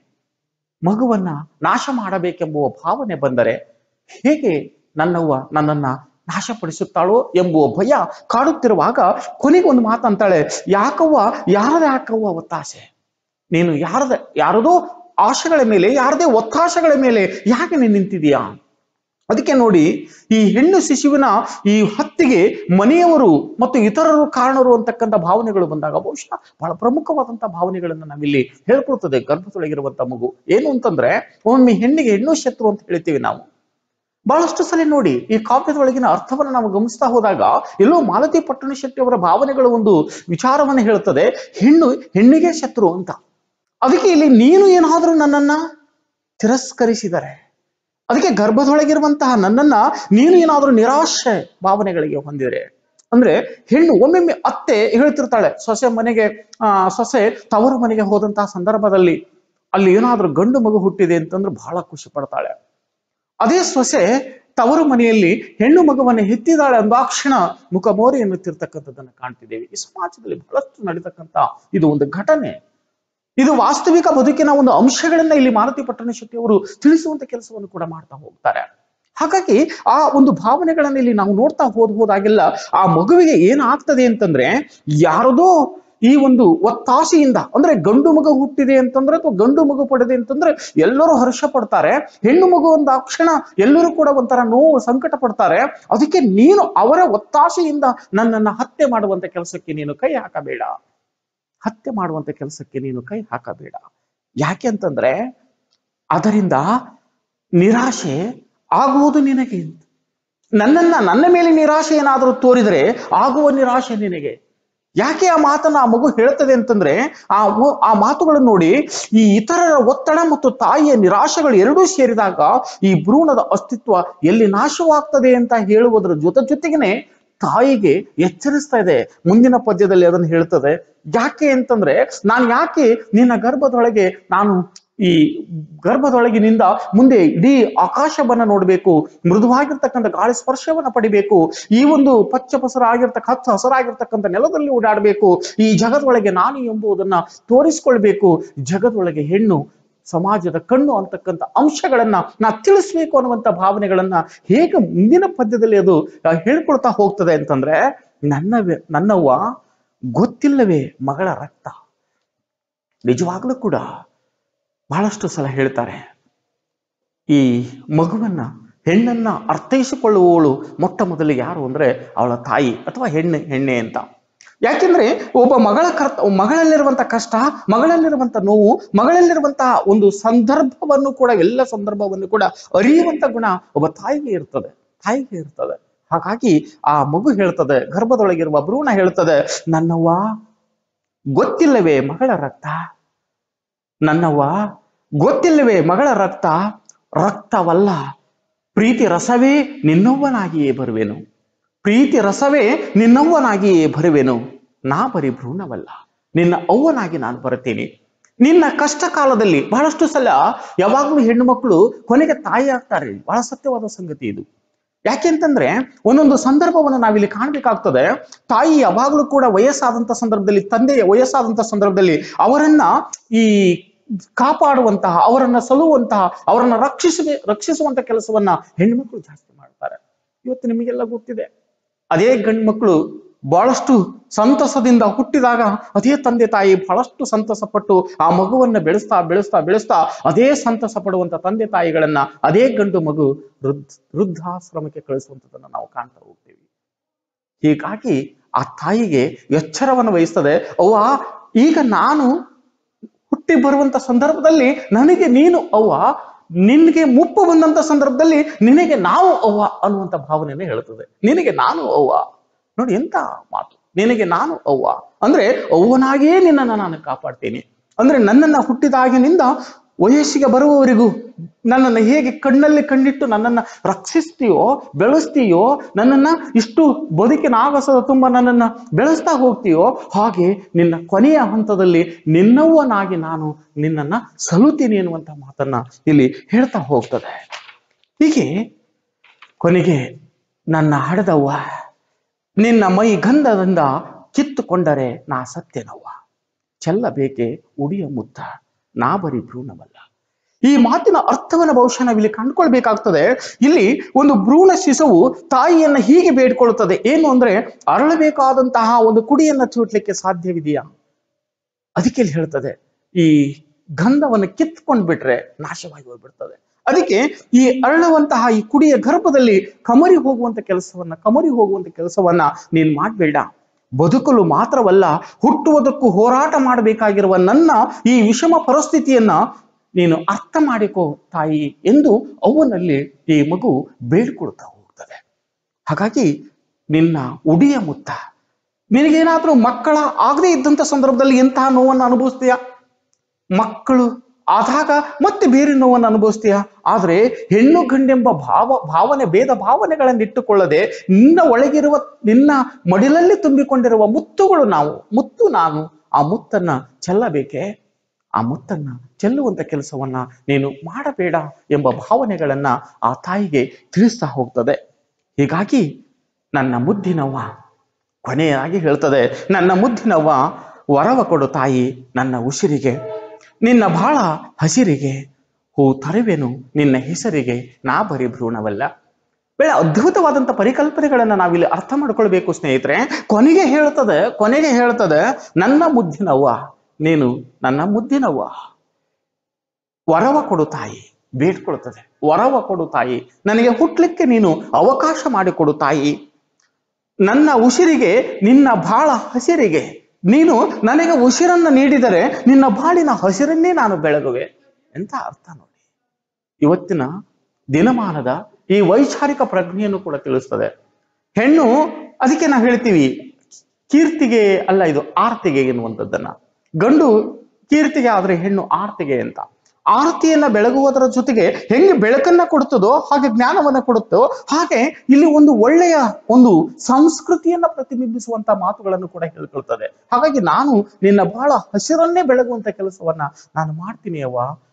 ಮಗುವನ್ನ ನಾಶ ಮಾಡಬೇಕೆಂಬುವ ಭಾವನೆ ಬಂದರೆ ಹೇಗೆ ನನ್ನವ್ವ ನನ್ನನ್ನ ನಾಶಪಡಿಸುತ್ತಾಳೋ ಎಂಬುವ ಭಯ ಕಾಡುತ್ತಿರುವಾಗ ಕೊನೆಗೆ ಒಂದು ಮಾತಂತಾಳೆ ಯಾಕವ್ವ ಯಾರದ ಯಾಕವ್ವ ಒತ್ತಾಸೆ ನೀನು ಯಾರದ ಯಾರದೋ ಆಶೆಗಳ ಮೇಲೆ ಯಾರದೇ ಒತ್ತಾಸೆಗಳ ಮೇಲೆ ಯಾಕೆ ನೀನು ನಿಂತಿದೀಯಾ ಅದಕ್ಕೆ ನೋಡಿ ಈ ಹೆಣ್ಣು ಶಿಶುವಿನ ಈ ಹತ್ತಿಗೆ ಮನೆಯವರು ಮತ್ತು ಇತರರು ಕಾರಣರು ಅಂತಕ್ಕಂಥ ಭಾವನೆಗಳು ಬಂದಾಗ ಬಹುಶಃ ಬಹಳ ಪ್ರಮುಖವಾದಂತಹ ಭಾವನೆಗಳನ್ನ ನಾವಿಲ್ಲಿ ಹೇಳ್ಕೊಳ್ತದೆ ಗರ್ಭದೊಳಗಿರುವಂತ ಮಗು ಏನು ಅಂತಂದ್ರೆ ಒಮ್ಮೆ ಹೆಣ್ಣಿಗೆ ಹೆಣ್ಣು ಶತ್ರು ಅಂತ ಹೇಳ್ತೀವಿ ನಾವು ಬಹಳಷ್ಟು ಸಲ ನೋಡಿ ಈ ಕಾವ್ಯದೊಳಗಿನ ಅರ್ಥವನ್ನು ನಾವು ಗಮನಿಸ್ತಾ ಹೋದಾಗ ಎಲ್ಲೋ ಮಾಲತಿ ಪಟ್ಟಣ ಶೆಟ್ಟಿ ಅವರ ಭಾವನೆಗಳ ಒಂದು ವಿಚಾರವನ್ನು ಹೇಳುತ್ತದೆ ಹೆಣ್ಣು ಹೆಣ್ಣಿಗೆ ಶತ್ರು ಅಂತ ಅದಕ್ಕೆ ಇಲ್ಲಿ ನೀನು ಏನಾದ್ರೂ ನನ್ನನ್ನ ತಿರಸ್ಕರಿಸಿದರೆ ಅದಕ್ಕೆ ಗರ್ಭದೊಳಗಿರುವಂತಹ ನನ್ನನ್ನ ನೀನು ಏನಾದ್ರೂ ನಿರಾಶೆ ಭಾವನೆಗಳಿಗೆ ಹೊಂದಿದರೆ ಅಂದ್ರೆ ಹೆಣ್ಣು ಒಮ್ಮೊಮ್ಮೆ ಅತ್ತೆ ಹೇಳ್ತಿರ್ತಾಳೆ ಸೊಸೆ ಮನೆಗೆ ಆ ಸೊಸೆ ತವರು ಮನೆಗೆ ಹೋದಂತಹ ಸಂದರ್ಭದಲ್ಲಿ ಅಲ್ಲಿ ಏನಾದ್ರೂ ಗಂಡು ಮಗು ಹುಟ್ಟಿದೆ ಅಂತಂದ್ರೆ ಬಹಳ ಖುಷಿ ಪಡ್ತಾಳೆ ಅದೇ ಸೊಸೆ ತವರು ಮನೆಯಲ್ಲಿ ಹೆಣ್ಣು ಮಗುವನ್ನು ಹೆತ್ತಿದಾಳೆ ಅಂದಾಕ್ಷಣ ಮುಖ ಮೋರಿ ಎನ್ನುತ್ತಿರ್ತಕ್ಕಂಥದ್ದನ್ನು ಕಾಣ್ತಿದ್ದೇವೆ ಈ ಸಮಾಜದಲ್ಲಿ ಬಹಳಷ್ಟು ನಡೀತಕ್ಕಂಥ ಇದು ಒಂದು ಘಟನೆ ಇದು ವಾಸ್ತವಿಕ ಬದುಕಿನ ಒಂದು ಅಂಶಗಳನ್ನ ಇಲ್ಲಿ ಮಾರುತಿ ಪಟ್ಟಣ ಶೆಟ್ಟಿ ಅವರು ತಿಳಿಸುವಂತ ಕೆಲಸವನ್ನು ಕೂಡ ಮಾಡ್ತಾ ಹೋಗ್ತಾರೆ ಹಾಗಾಗಿ ಆ ಒಂದು ಭಾವನೆಗಳನ್ನ ಇಲ್ಲಿ ನಾವು ನೋಡ್ತಾ ಹೋದ್ ಹೋದಾಗೆಲ್ಲ ಆ ಮಗುವಿಗೆ ಏನಾಗ್ತದೆ ಅಂತಂದ್ರೆ ಯಾರದೋ ಈ ಒಂದು ಒತ್ತಾಸೆಯಿಂದ ಅಂದ್ರೆ ಗಂಡು ಮಗು ಹುಟ್ಟಿದೆ ಅಂತಂದ್ರೆ ಅಥವಾ ಗಂಡು ಮಗು ಪಡೆದೆ ಅಂತಂದ್ರೆ ಎಲ್ಲರೂ ಹರ್ಷ ಪಡ್ತಾರೆ ಹೆಣ್ಣು ಮಗು ಒಂದು ಕ್ಷಣ ಎಲ್ಲರೂ ಕೂಡ ಒಂಥರ ನೋವು ಸಂಕಟ ಪಡ್ತಾರೆ ಅದಕ್ಕೆ ನೀನು ಅವರ ಒತ್ತಾಸೆಯಿಂದ ನನ್ನನ್ನ ಹತ್ಯೆ ಮಾಡುವಂತ ಕೆಲಸಕ್ಕೆ ನೀನು ಕೈ ಹಾಕಬೇಡ ಹತ್ಯೆ ಮಾಡುವಂತ ಕೆಲಸಕ್ಕೆ ನೀನು ಕೈ ಹಾಕಬೇಡ ಯಾಕೆ ಅಂತಂದ್ರೆ ಅದರಿಂದ ನಿರಾಶೆ ಆಗುವುದು ನಿನಗೆ ನನ್ನನ್ನ ನನ್ನ ಮೇಲೆ ನಿರಾಶೆ ಏನಾದರೂ ತೋರಿದರೆ ಆಗುವ ನಿರಾಶೆ ನಿನಗೆ ಯಾಕೆ ಆ ಮಾತನ್ನ ಆ ಮಗು ಹೇಳ್ತದೆ ಅಂತಂದ್ರೆ ಆ ಮು- ಆ ಮಾತುಗಳನ್ನು ನೋಡಿ ಈ ಇತರರ ಒತ್ತಡ ಮತ್ತು ತಾಯಿಯ ನಿರಾಶೆಗಳು ಎರಡೂ ಸೇರಿದಾಗ ಈ ಭ್ರೂಣದ ಅಸ್ತಿತ್ವ ಎಲ್ಲಿ ನಾಶವಾಗ್ತದೆ ಅಂತ ಹೇಳುವುದರ ಜೊತೆ ಜೊತೆಗೇನೆ ತಾಯಿಗೆ ಎಚ್ಚರಿಸ್ತಾ ಇದೆ ಮುಂದಿನ ಪದ್ಯದಲ್ಲಿ ಅದನ್ನು ಹೇಳ್ತದೆ ಯಾಕೆ ಅಂತಂದ್ರೆ ನಾನು ಯಾಕೆ ನಿನ್ನ ಗರ್ಭದೊಳಗೆ ನಾನು ಈ ಗರ್ಭದೊಳಗಿನಿಂದ ಮುಂದೆ ಇಡೀ ಆಕಾಶವನ್ನ ನೋಡಬೇಕು ಮೃದುವಾಗಿರ್ತಕ್ಕಂಥ ಗಾಳಿ ಸ್ಪರ್ಶವನ್ನ ಪಡಿಬೇಕು ಈ ಒಂದು ಪಚ್ಚ ಪಸರ ಆಗಿರ್ತಕ್ಕ ಹಚ್ಚ ಹಸರಾಗಿರ್ತಕ್ಕಂಥ ನೆಲದಲ್ಲಿ ಓಡಾಡಬೇಕು ಈ ಜಗದೊಳಗೆ ನಾನು ಎಂಬುದನ್ನ ತೋರಿಸ್ಕೊಳ್ಬೇಕು ಜಗದೊಳಗೆ ಹೆಣ್ಣು ಸಮಾಜದ ಕಣ್ಣು ಅಂತಕ್ಕಂಥ ಅಂಶಗಳನ್ನ ನಾ ತಿಳಿಸ್ಬೇಕು ಅನ್ನುವಂಥ ಭಾವನೆಗಳನ್ನ ಹೇಗೆ ಮುಂದಿನ ಪದ್ಯದಲ್ಲಿ ಅದು ಆ, ಹೇಳ್ಕೊಳ್ತಾ ಹೋಗ್ತದೆ ಅಂತಂದ್ರೆ ನನ್ನವೇ ನನ್ನವ್ವ ಗೊತ್ತಿಲ್ಲವೇ ಮಗಳ ರಕ್ತ ನಿಜವಾಗ್ಲೂ ಕೂಡ ಬಹಳಷ್ಟು ಸಲ ಹೇಳ್ತಾರೆ ಈ ಮಗುವನ್ನ ಹೆಣ್ಣನ್ನ ಅರ್ಥೈಸಿಕೊಳ್ಳುವವಳು ಮೊಟ್ಟ ಮೊದಲಿಗೆ ಯಾರು ಅಂದ್ರೆ ಅವಳ ತಾಯಿ ಅಥವಾ ಹೆಣ್ಣು ಹೆಣ್ಣೆ ಅಂತ ಯಾಕೆಂದ್ರೆ ಒಬ್ಬ ಮಗಳ ಕರ್ತ ಮಗಳಲ್ಲಿರುವಂತ ಕಷ್ಟ ಮಗಳಲ್ಲಿರುವಂತ ನೋವು ಮಗಳಲ್ಲಿರುವಂತಹ ಒಂದು ಸಂದರ್ಭವನ್ನು ಕೂಡ ಎಲ್ಲ ಸಂದರ್ಭವನ್ನು ಕೂಡ ಅರಿಯುವಂತ ಗುಣ ಒಬ್ಬ ತಾಯಿಗೆ ಇರ್ತದೆ ತಾಯಿಗೆ ಇರ್ತದೆ ಹಾಗಾಗಿ ಆ ಮಗು ಹೇಳ್ತದೆ ಗರ್ಭದೊಳಗಿರುವ ಭ್ರೂಣ ಹೇಳ್ತದೆ ನನ್ನವ್ವ ಗೊತ್ತಿಲ್ಲವೇ ಮಗಳ ರಕ್ತ ನನ್ನವ್ವ ಗೊತ್ತಿಲ್ಲವೇ ಮಗಳ ರಕ್ತ ರಕ್ತವಲ್ಲ ಪ್ರೀತಿ ರಸವೇ ನಿನ್ನವ್ವನಾಗಿಯೇ ಬರುವೆನು ಪ್ರೀತಿ ರಸವೇ ನಿನ್ನವ್ವನಾಗಿಯೇ ಬರುವೆನು ನಾ ಬರೀ ಭ್ರೂಣವಲ್ಲ ನಿನ್ನ ಅವ್ವನಾಗಿ ನಾನು ಬರುತ್ತೇನೆ ನಿನ್ನ ಕಷ್ಟ ಕಾಲದಲ್ಲಿ ಬಹಳಷ್ಟು ಸಲ ಯಾವಾಗಲೂ ಹೆಣ್ಣು ಮಕ್ಕಳು ಕೊನೆಗೆ ತಾಯಿ ಆಗ್ತಾರೆ ಬಹಳ ಸತ್ಯವಾದ ಸಂಗತಿ ಇದು ಯಾಕೆಂತಂದ್ರೆ ಒಂದೊಂದು ಸಂದರ್ಭವನ್ನು ನಾವಿಲ್ಲಿ ಕಾಣ್ಬೇಕಾಗ್ತದೆ ತಾಯಿ ಯಾವಾಗಲೂ ಕೂಡ ವಯಸ್ಸಾದಂತ ಸಂದರ್ಭದಲ್ಲಿ ತಂದೆಯ ವಯಸ್ಸಾದಂತ ಸಂದರ್ಭದಲ್ಲಿ ಅವರನ್ನ ಈ ಕಾಪಾಡುವಂತಹ ಅವರನ್ನ ಸಲುವಂತಹ ಅವರನ್ನ ರಕ್ಷಿಸ ರಕ್ಷಿಸುವಂತ ಕೆಲಸವನ್ನ ಹೆಣ್ಮಕ್ಳು ಜಾಸ್ತಿ ಮಾಡ್ತಾರೆ ಇವತ್ತು ನಿಮಗೆಲ್ಲ ಗೊತ್ತಿದೆ ಅದೇ ಗಂಡು ಮಕ್ಕಳು ಬಹಳಷ್ಟು ಸಂತಸದಿಂದ ಹುಟ್ಟಿದಾಗ ಅದೇ ತಂದೆ ತಾಯಿ ಬಹಳಷ್ಟು ಸಂತಸ ಪಟ್ಟು ಆ ಮಗುವನ್ನ ಬೆಳೆಸ್ತಾ ಬೆಳೆಸ್ತಾ ಬೆಳೆಸ್ತಾ ಅದೇ ಸಂತಸ ಪಡುವಂತ ತಂದೆ ತಾಯಿಗಳನ್ನ ಅದೇ ಗಂಡು ಮಗು ವೃದ್ಧ ವೃದ್ಧಾಶ್ರಮಕ್ಕೆ ಕಳಿಸುವಂತದನ್ನ ನಾವು ಕಾಣ್ತಾ ಹೋಗ್ತೀವಿ ಹೀಗಾಗಿ ಆ ತಾಯಿಗೆ ಎಚ್ಚರವನ್ನು ವಹಿಸ್ತದೆ ಅವ್ವ ಈಗ ನಾನು ಹುಟ್ಟಿ ಬರುವಂತ ಸಂದರ್ಭದಲ್ಲಿ ನನಗೆ ನೀನು ಅವ್ವ ನಿನಗೆ ಮುಪ್ಪು ಬಂದಂತ ಸಂದರ್ಭದಲ್ಲಿ ನಿನಗೆ ನಾವು ಅವ್ವ ಅನ್ನುವಂತ ಭಾವನೆಯನ್ನು ಹೇಳುತ್ತದೆ ನಿನಗೆ ನಾನು ಅವ್ವ ನೋಡಿ ಎಂತ ಮಾತು ನಿನಗೆ ನಾನು ಅವ್ವ ಅಂದ್ರೆ ಅವ್ವನಾಗಿಯೇ ನಿನ್ನನ್ನು ನಾನು ಕಾಪಾಡ್ತೇನೆ ಅಂದ್ರೆ ನನ್ನನ್ನ ಹುಟ್ಟಿದಾಗಿನಿಂದ ವಯಸ್ಸಿಗೆ ಬರುವವರೆಗೂ ನನ್ನನ್ನು ಹೇಗೆ ಕಣ್ಣಲ್ಲಿ ಕಣ್ಣಿಟ್ಟು ನನ್ನನ್ನ ರಕ್ಷಿಸ್ತೀಯೋ ಬೆಳೆಸ್ತೀಯೋ ನನ್ನನ್ನ ಇಷ್ಟು ಬದುಕಿನ ಆಗಸದ ತುಂಬ ನನ್ನನ್ನ ಬೆಳೆಸ್ತಾ ಹೋಗ್ತೀಯೋ ಹಾಗೆ ನಿನ್ನ ಕೊನೆಯ ಹಂತದಲ್ಲಿ ನಿನ್ನವ್ವನಾಗಿ ನಾನು ನಿನ್ನನ್ನ ಸಲುತ್ತೀನಿ ಎನ್ನುವಂತ ಮಾತನ್ನ ಇಲ್ಲಿ ಹೇಳ್ತಾ ಹೋಗ್ತದೆ ಹೀಗೆ ಕೊನೆಗೆ ನನ್ನ ಹಡೆದವ್ವ ನಿನ್ನ ಮೈ ಗಂಧದಿಂದ ಕಿತ್ತುಕೊಂಡರೆ ನಾ ಸತ್ಯನವ್ವ ಚೆಲ್ಲಬೇಕೆ ಉಡಿಯ ಮುತ್ತ ನಾ ಬರೀ ಭ್ರೂಣವಲ್ಲ ಈ ಮಾತಿನ ಅರ್ಥವನ್ನ ಬಹುಶಃ ನಾವಿಲ್ಲಿ ಕಂಡುಕೊಳ್ಬೇಕಾಗ್ತದೆ ಇಲ್ಲಿ ಒಂದು ಭ್ರೂಣ ಶಿಶುವು ತಾಯಿಯನ್ನ ಹೀಗೆ ಬೇಡ್ಕೊಳ್ಳುತ್ತದೆ ಏನು ಅಂದ್ರೆ ಅರಳಬೇಕಾದಂತಹ ಒಂದು ಕುಡಿಯನ್ನ ಚೂಟ್ಲಿಕ್ಕೆ ಸಾಧ್ಯವಿದೆಯಾ ಅದಕ್ಕೆ ಇಲ್ಲಿ ಹೇಳ್ತದೆ ಈ ಗಂಧವನ್ನು ಕಿತ್ಕೊಂಡ್ ಬಿಟ್ರೆ ನಾಶವಾಗಿ ಹೋಗ್ಬಿಡ್ತದೆ ಅದಕ್ಕೆ ಈ ಅರಳುವಂತಹ ಈ ಕುಡಿಯ ಗರ್ಭದಲ್ಲಿ ಕಮರಿ ಹೋಗುವಂತ ಕೆಲಸವನ್ನ ಕಮರಿ ಹೋಗುವಂತ ಕೆಲಸವನ್ನ ನೀನ್ ಮಾಡ್ಬೇಡ ಬದುಕಲು ಮಾತ್ರವಲ್ಲ ಹುಟ್ಟುವುದಕ್ಕೂ ಹೋರಾಟ ಮಾಡಬೇಕಾಗಿರುವ ನನ್ನ ಈ ವಿಷಮ ಪರಿಸ್ಥಿತಿಯನ್ನ ನೀನು ಅರ್ಥ ಮಾಡಿಕೋ ತಾಯಿ ಎಂದು ಅವನಲ್ಲಿ ಈ ಮಗು ಬೇಡ್ಕೊಳ್ತಾ ಹೋಗ್ತದೆ ಹಾಗಾಗಿ ನಿನ್ನ ಉಡಿಯ ಮುತ್ತ ನಿನಗೇನಾದ್ರೂ ಮಕ್ಕಳ ಆಗದೇ ಇದ್ದಂತ ಸಂದರ್ಭದಲ್ಲಿ ಎಂತಹ ನೋವನ್ನು ಅನುಭವಿಸ್ತೀಯ ಮಕ್ಕಳು ಆದಾಗ ಮತ್ತೆ ಬೇರೆ ನೋವನ್ನು ಅನುಭವಿಸ್ತೀಯ ಆದ್ರೆ ಹೆಣ್ಣು ಗಂಡೆಂಬ ಭಾವ ಭಾವನೆ ಭೇದ ಭಾವನೆಗಳನ್ನು ಇಟ್ಟುಕೊಳ್ಳದೆ ನಿನ್ನ ಒಳಗಿರುವ ನಿನ್ನ ಮಡಿಲಲ್ಲಿ ತುಂಬಿಕೊಂಡಿರುವ ಮುತ್ತುಗಳು ನಾವು ಮುತ್ತು ನಾನು ಆ ಮುತ್ತನ್ನ ಚೆಲ್ಲಬೇಕೆ ಆ ಮುತ್ತನ್ನ ಚೆಲ್ಲುವಂತ ಕೆಲಸವನ್ನ ನೀನು ಮಾಡಬೇಡ ಎಂಬ ಭಾವನೆಗಳನ್ನ ಆ ತಾಯಿಗೆ ತಿಳಿಸ್ತಾ ಹೋಗ್ತದೆ ಹೀಗಾಗಿ ನನ್ನ ಮುದ್ದಿನವ್ವ ಕೊನೆಯಾಗಿ ಹೇಳ್ತದೆ ನನ್ನ ಮುದ್ದಿನವ್ವ ವರವ ಕೊಡು ತಾಯಿ ನನ್ನ ಉಸಿರಿಗೆ ನಿನ್ನ ಬಾಳ ಹಸಿರಿಗೆ ಹೂ ತರುವೆನು ನಿನ್ನ ಹೆಸರಿಗೆ ನಾ ಬರೀ ಭ್ರೂಣವಲ್ಲ ಬೇಡ ಅದ್ಭುತವಾದಂತ ಪರಿಕಲ್ಪನೆಗಳನ್ನ ನಾವಿಲ್ಲಿ ಅರ್ಥ ಮಾಡ್ಕೊಳ್ಬೇಕು ಸ್ನೇಹಿತರೆ ಕೊನೆಗೆ ಹೇಳ್ತದೆ ಕೊನೆಗೆ ಹೇಳ್ತದೆ ನನ್ನ ಮುದ್ದಿನವ್ವ ನೀನು ನನ್ನ ಮುದ್ದಿನವ್ವ ವರವ ಕೊಡು ತಾಯಿ ಬೇಡ್ಕೊಳ್ತದೆ ವರವ ಕೊಡು ತಾಯಿ ನನಗೆ ಹುಟ್ಲಿಕ್ಕೆ ನೀನು ಅವಕಾಶ ಮಾಡಿಕೊಡು ತಾಯಿ ನನ್ನ ಉಸಿರಿಗೆ ನಿನ್ನ ಬಾಳ ಹಸಿರಿಗೆ ನೀನು ನನಗೆ ಉಸಿರನ್ನ ನೀಡಿದರೆ ನಿನ್ನ ಬಾಳಿನ ಹಸಿರನ್ನೇ ನಾನು ಬೆಳಗುವೆ ಎಂತ ಅರ್ಥ ನೋಡಿ ಇವತ್ತಿನ ದಿನಮಾನದ ಈ ವೈಚಾರಿಕ ಪ್ರಜ್ಞೆಯನ್ನು ಕೂಡ ತಿಳಿಸ್ತದೆ ಹೆಣ್ಣು ಅದಕ್ಕೆ ನಾವು ಹೇಳ್ತೀವಿ ಕೀರ್ತಿಗೆ ಅಲ್ಲ ಇದು ಆರ್ತಿಗೆ ಎನ್ನುವಂಥದ್ದನ್ನ ಗಂಡು ಕೀರ್ತಿಗೆ ಆದ್ರೆ ಹೆಣ್ಣು ಆರ್ತಿಗೆ ಅಂತ ಆರತಿಯನ್ನ ಬೆಳಗುವುದರ ಜೊತೆಗೆ ಹೆಂಗೆ ಬೆಳಕನ್ನ ಕೊಡುತ್ತದೋ ಹಾಗೆ ಜ್ಞಾನವನ್ನ ಕೊಡುತ್ತೋ ಹಾಗೆ ಇಲ್ಲಿ ಒಂದು ಒಳ್ಳೆಯ ಒಂದು ಸಂಸ್ಕೃತಿಯನ್ನ ಪ್ರತಿಬಿಂಬಿಸುವಂತ ಮಾತುಗಳನ್ನು ಕೂಡ ಹೇಳ್ಕೊಳ್ತದೆ ಹಾಗಾಗಿ ನಾನು ನಿನ್ನ ಬಹಳ ಹಸಿರನ್ನೇ ಬೆಳಗುವಂತ ಕೆಲಸವನ್ನ ನಾನು ಮಾಡ್ತೀನಿ ಅವ್ವ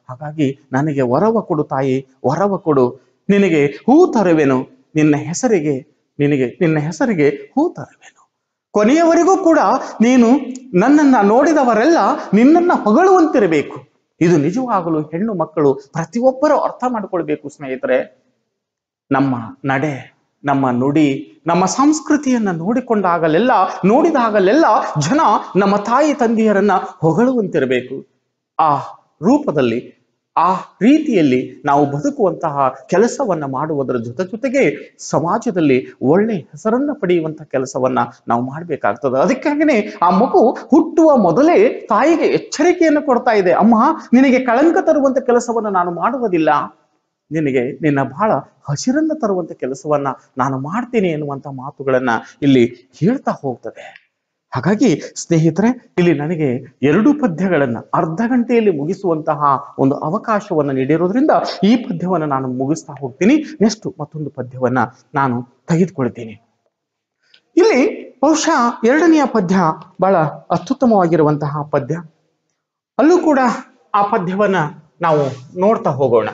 ಹಾಗಾಗಿ ನನಗೆ ವರವ ಕೊಡು ತಾಯಿ ವರವ ಕೊಡು ನಿನಗೆ ಹೂ ತರುವೆನು ನಿನ್ನ ಹೆಸರಿಗೆ ನಿನಗೆ ನಿನ್ನ ಹೆಸರಿಗೆ ಹೂ ತರುವೆನು ಕೊನೆಯವರೆಗೂ ಕೂಡ ನೀನು ನನ್ನನ್ನ ನೋಡಿದವರೆಲ್ಲ ನಿನ್ನನ್ನ ಹೊಗಳುವಂತಿರಬೇಕು ಇದು ನಿಜವಾಗಲು ಹೆಣ್ಣು ಮಕ್ಕಳು ಪ್ರತಿಯೊಬ್ಬರು ಅರ್ಥ ಮಾಡಿಕೊಳ್ಬೇಕು ಸ್ನೇಹಿತರೆ ನಮ್ಮ ನಡೆ ನಮ್ಮ ನುಡಿ ನಮ್ಮ ಸಂಸ್ಕೃತಿಯನ್ನ ನೋಡಿಕೊಂಡಾಗಲೆಲ್ಲ ನೋಡಿದಾಗಲೆಲ್ಲ ಜನ ನಮ್ಮ ತಾಯಿ ತಂದೆಯರನ್ನ ಹೊಗಳುವಂತಿರಬೇಕು ಆ ರೂಪದಲ್ಲಿ ಆ ರೀತಿಯಲ್ಲಿ ನಾವು ಬದುಕುವಂತಹ ಕೆಲಸವನ್ನ ಮಾಡುವುದರ ಜೊತೆ ಜೊತೆಗೆ ಸಮಾಜದಲ್ಲಿ ಒಳ್ಳೆ ಹೆಸರನ್ನ ಪಡೆಯುವಂತಹ ಕೆಲಸವನ್ನ ನಾವು ಮಾಡ್ಬೇಕಾಗ್ತದೆ ಅದಕ್ಕಾಗಿನೇ ಆ ಮಗು ಹುಟ್ಟುವ ಮೊದಲೇ ತಾಯಿಗೆ ಎಚ್ಚರಿಕೆಯನ್ನು ಕೊಡ್ತಾ ಇದೆ ಅಮ್ಮ ನಿನಗೆ ಕಳಂಕ ತರುವಂತ ಕೆಲಸವನ್ನ ನಾನು ಮಾಡುವುದಿಲ್ಲ ನಿನಗೆ ನಿನ್ನ ಬಹಳ ಹಸಿರನ್ನ ತರುವಂತ ಕೆಲಸವನ್ನ ನಾನು ಮಾಡ್ತೀನಿ ಎನ್ನುವಂತ ಮಾತುಗಳನ್ನ ಇಲ್ಲಿ ಹೇಳ್ತಾ ಹೋಗ್ತದೆ ಹಾಗಾಗಿ ಸ್ನೇಹಿತರೆ ಇಲ್ಲಿ ನನಗೆ ಎರಡು ಪದ್ಯಗಳನ್ನ ಅರ್ಧ ಗಂಟೆಯಲ್ಲಿ ಮುಗಿಸುವಂತಹ ಒಂದು ಅವಕಾಶವನ್ನು ನೀಡಿರೋದ್ರಿಂದ ಈ ಪದ್ಯವನ್ನು ನಾನು ಮುಗಿಸ್ತಾ ಹೋಗ್ತೀನಿ ನೆಕ್ಸ್ಟ್ ಮತ್ತೊಂದು ಪದ್ಯವನ್ನ ನಾನು ತೆಗೆದುಕೊಳ್ತೀನಿ ಇಲ್ಲಿ ಬಹುಶಃ ಎರಡನೆಯ ಪದ್ಯ ಬಹಳ ಅತ್ಯುತ್ತಮವಾಗಿರುವಂತಹ ಪದ್ಯ ಅಲ್ಲೂ ಕೂಡ ಆ ಪದ್ಯವನ್ನ ನಾವು ನೋಡ್ತಾ ಹೋಗೋಣ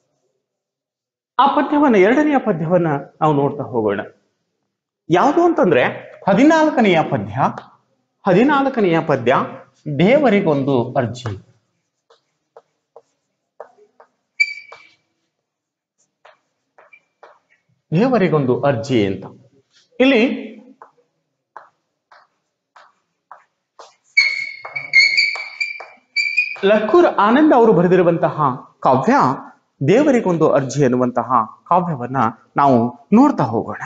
ಆ ಪದ್ಯವನ್ನ ಎರಡನೆಯ ಪದ್ಯವನ್ನ ನಾವು ನೋಡ್ತಾ ಹೋಗೋಣ ಯಾವುದು ಅಂತಂದ್ರೆ ಹದಿನಾಲ್ಕನೆಯ ಪದ್ಯ ಹದಿನಾಲ್ಕನೆಯ ಪದ್ಯ ದೇವರಿಗೊಂದು ಅರ್ಜಿ ದೇವರಿಗೊಂದು ಅರ್ಜಿ ಅಂತ ಇಲ್ಲಿ ಲಕ್ಕೂರ್ ಆನಂದ್ ಅವರು ಬರೆದಿರುವಂತಹ ಕಾವ್ಯ ದೇವರಿಗೊಂದು ಅರ್ಜಿ ಎನ್ನುವಂತಹ ಕಾವ್ಯವನ್ನ ನಾವು ನೋಡ್ತಾ ಹೋಗೋಣ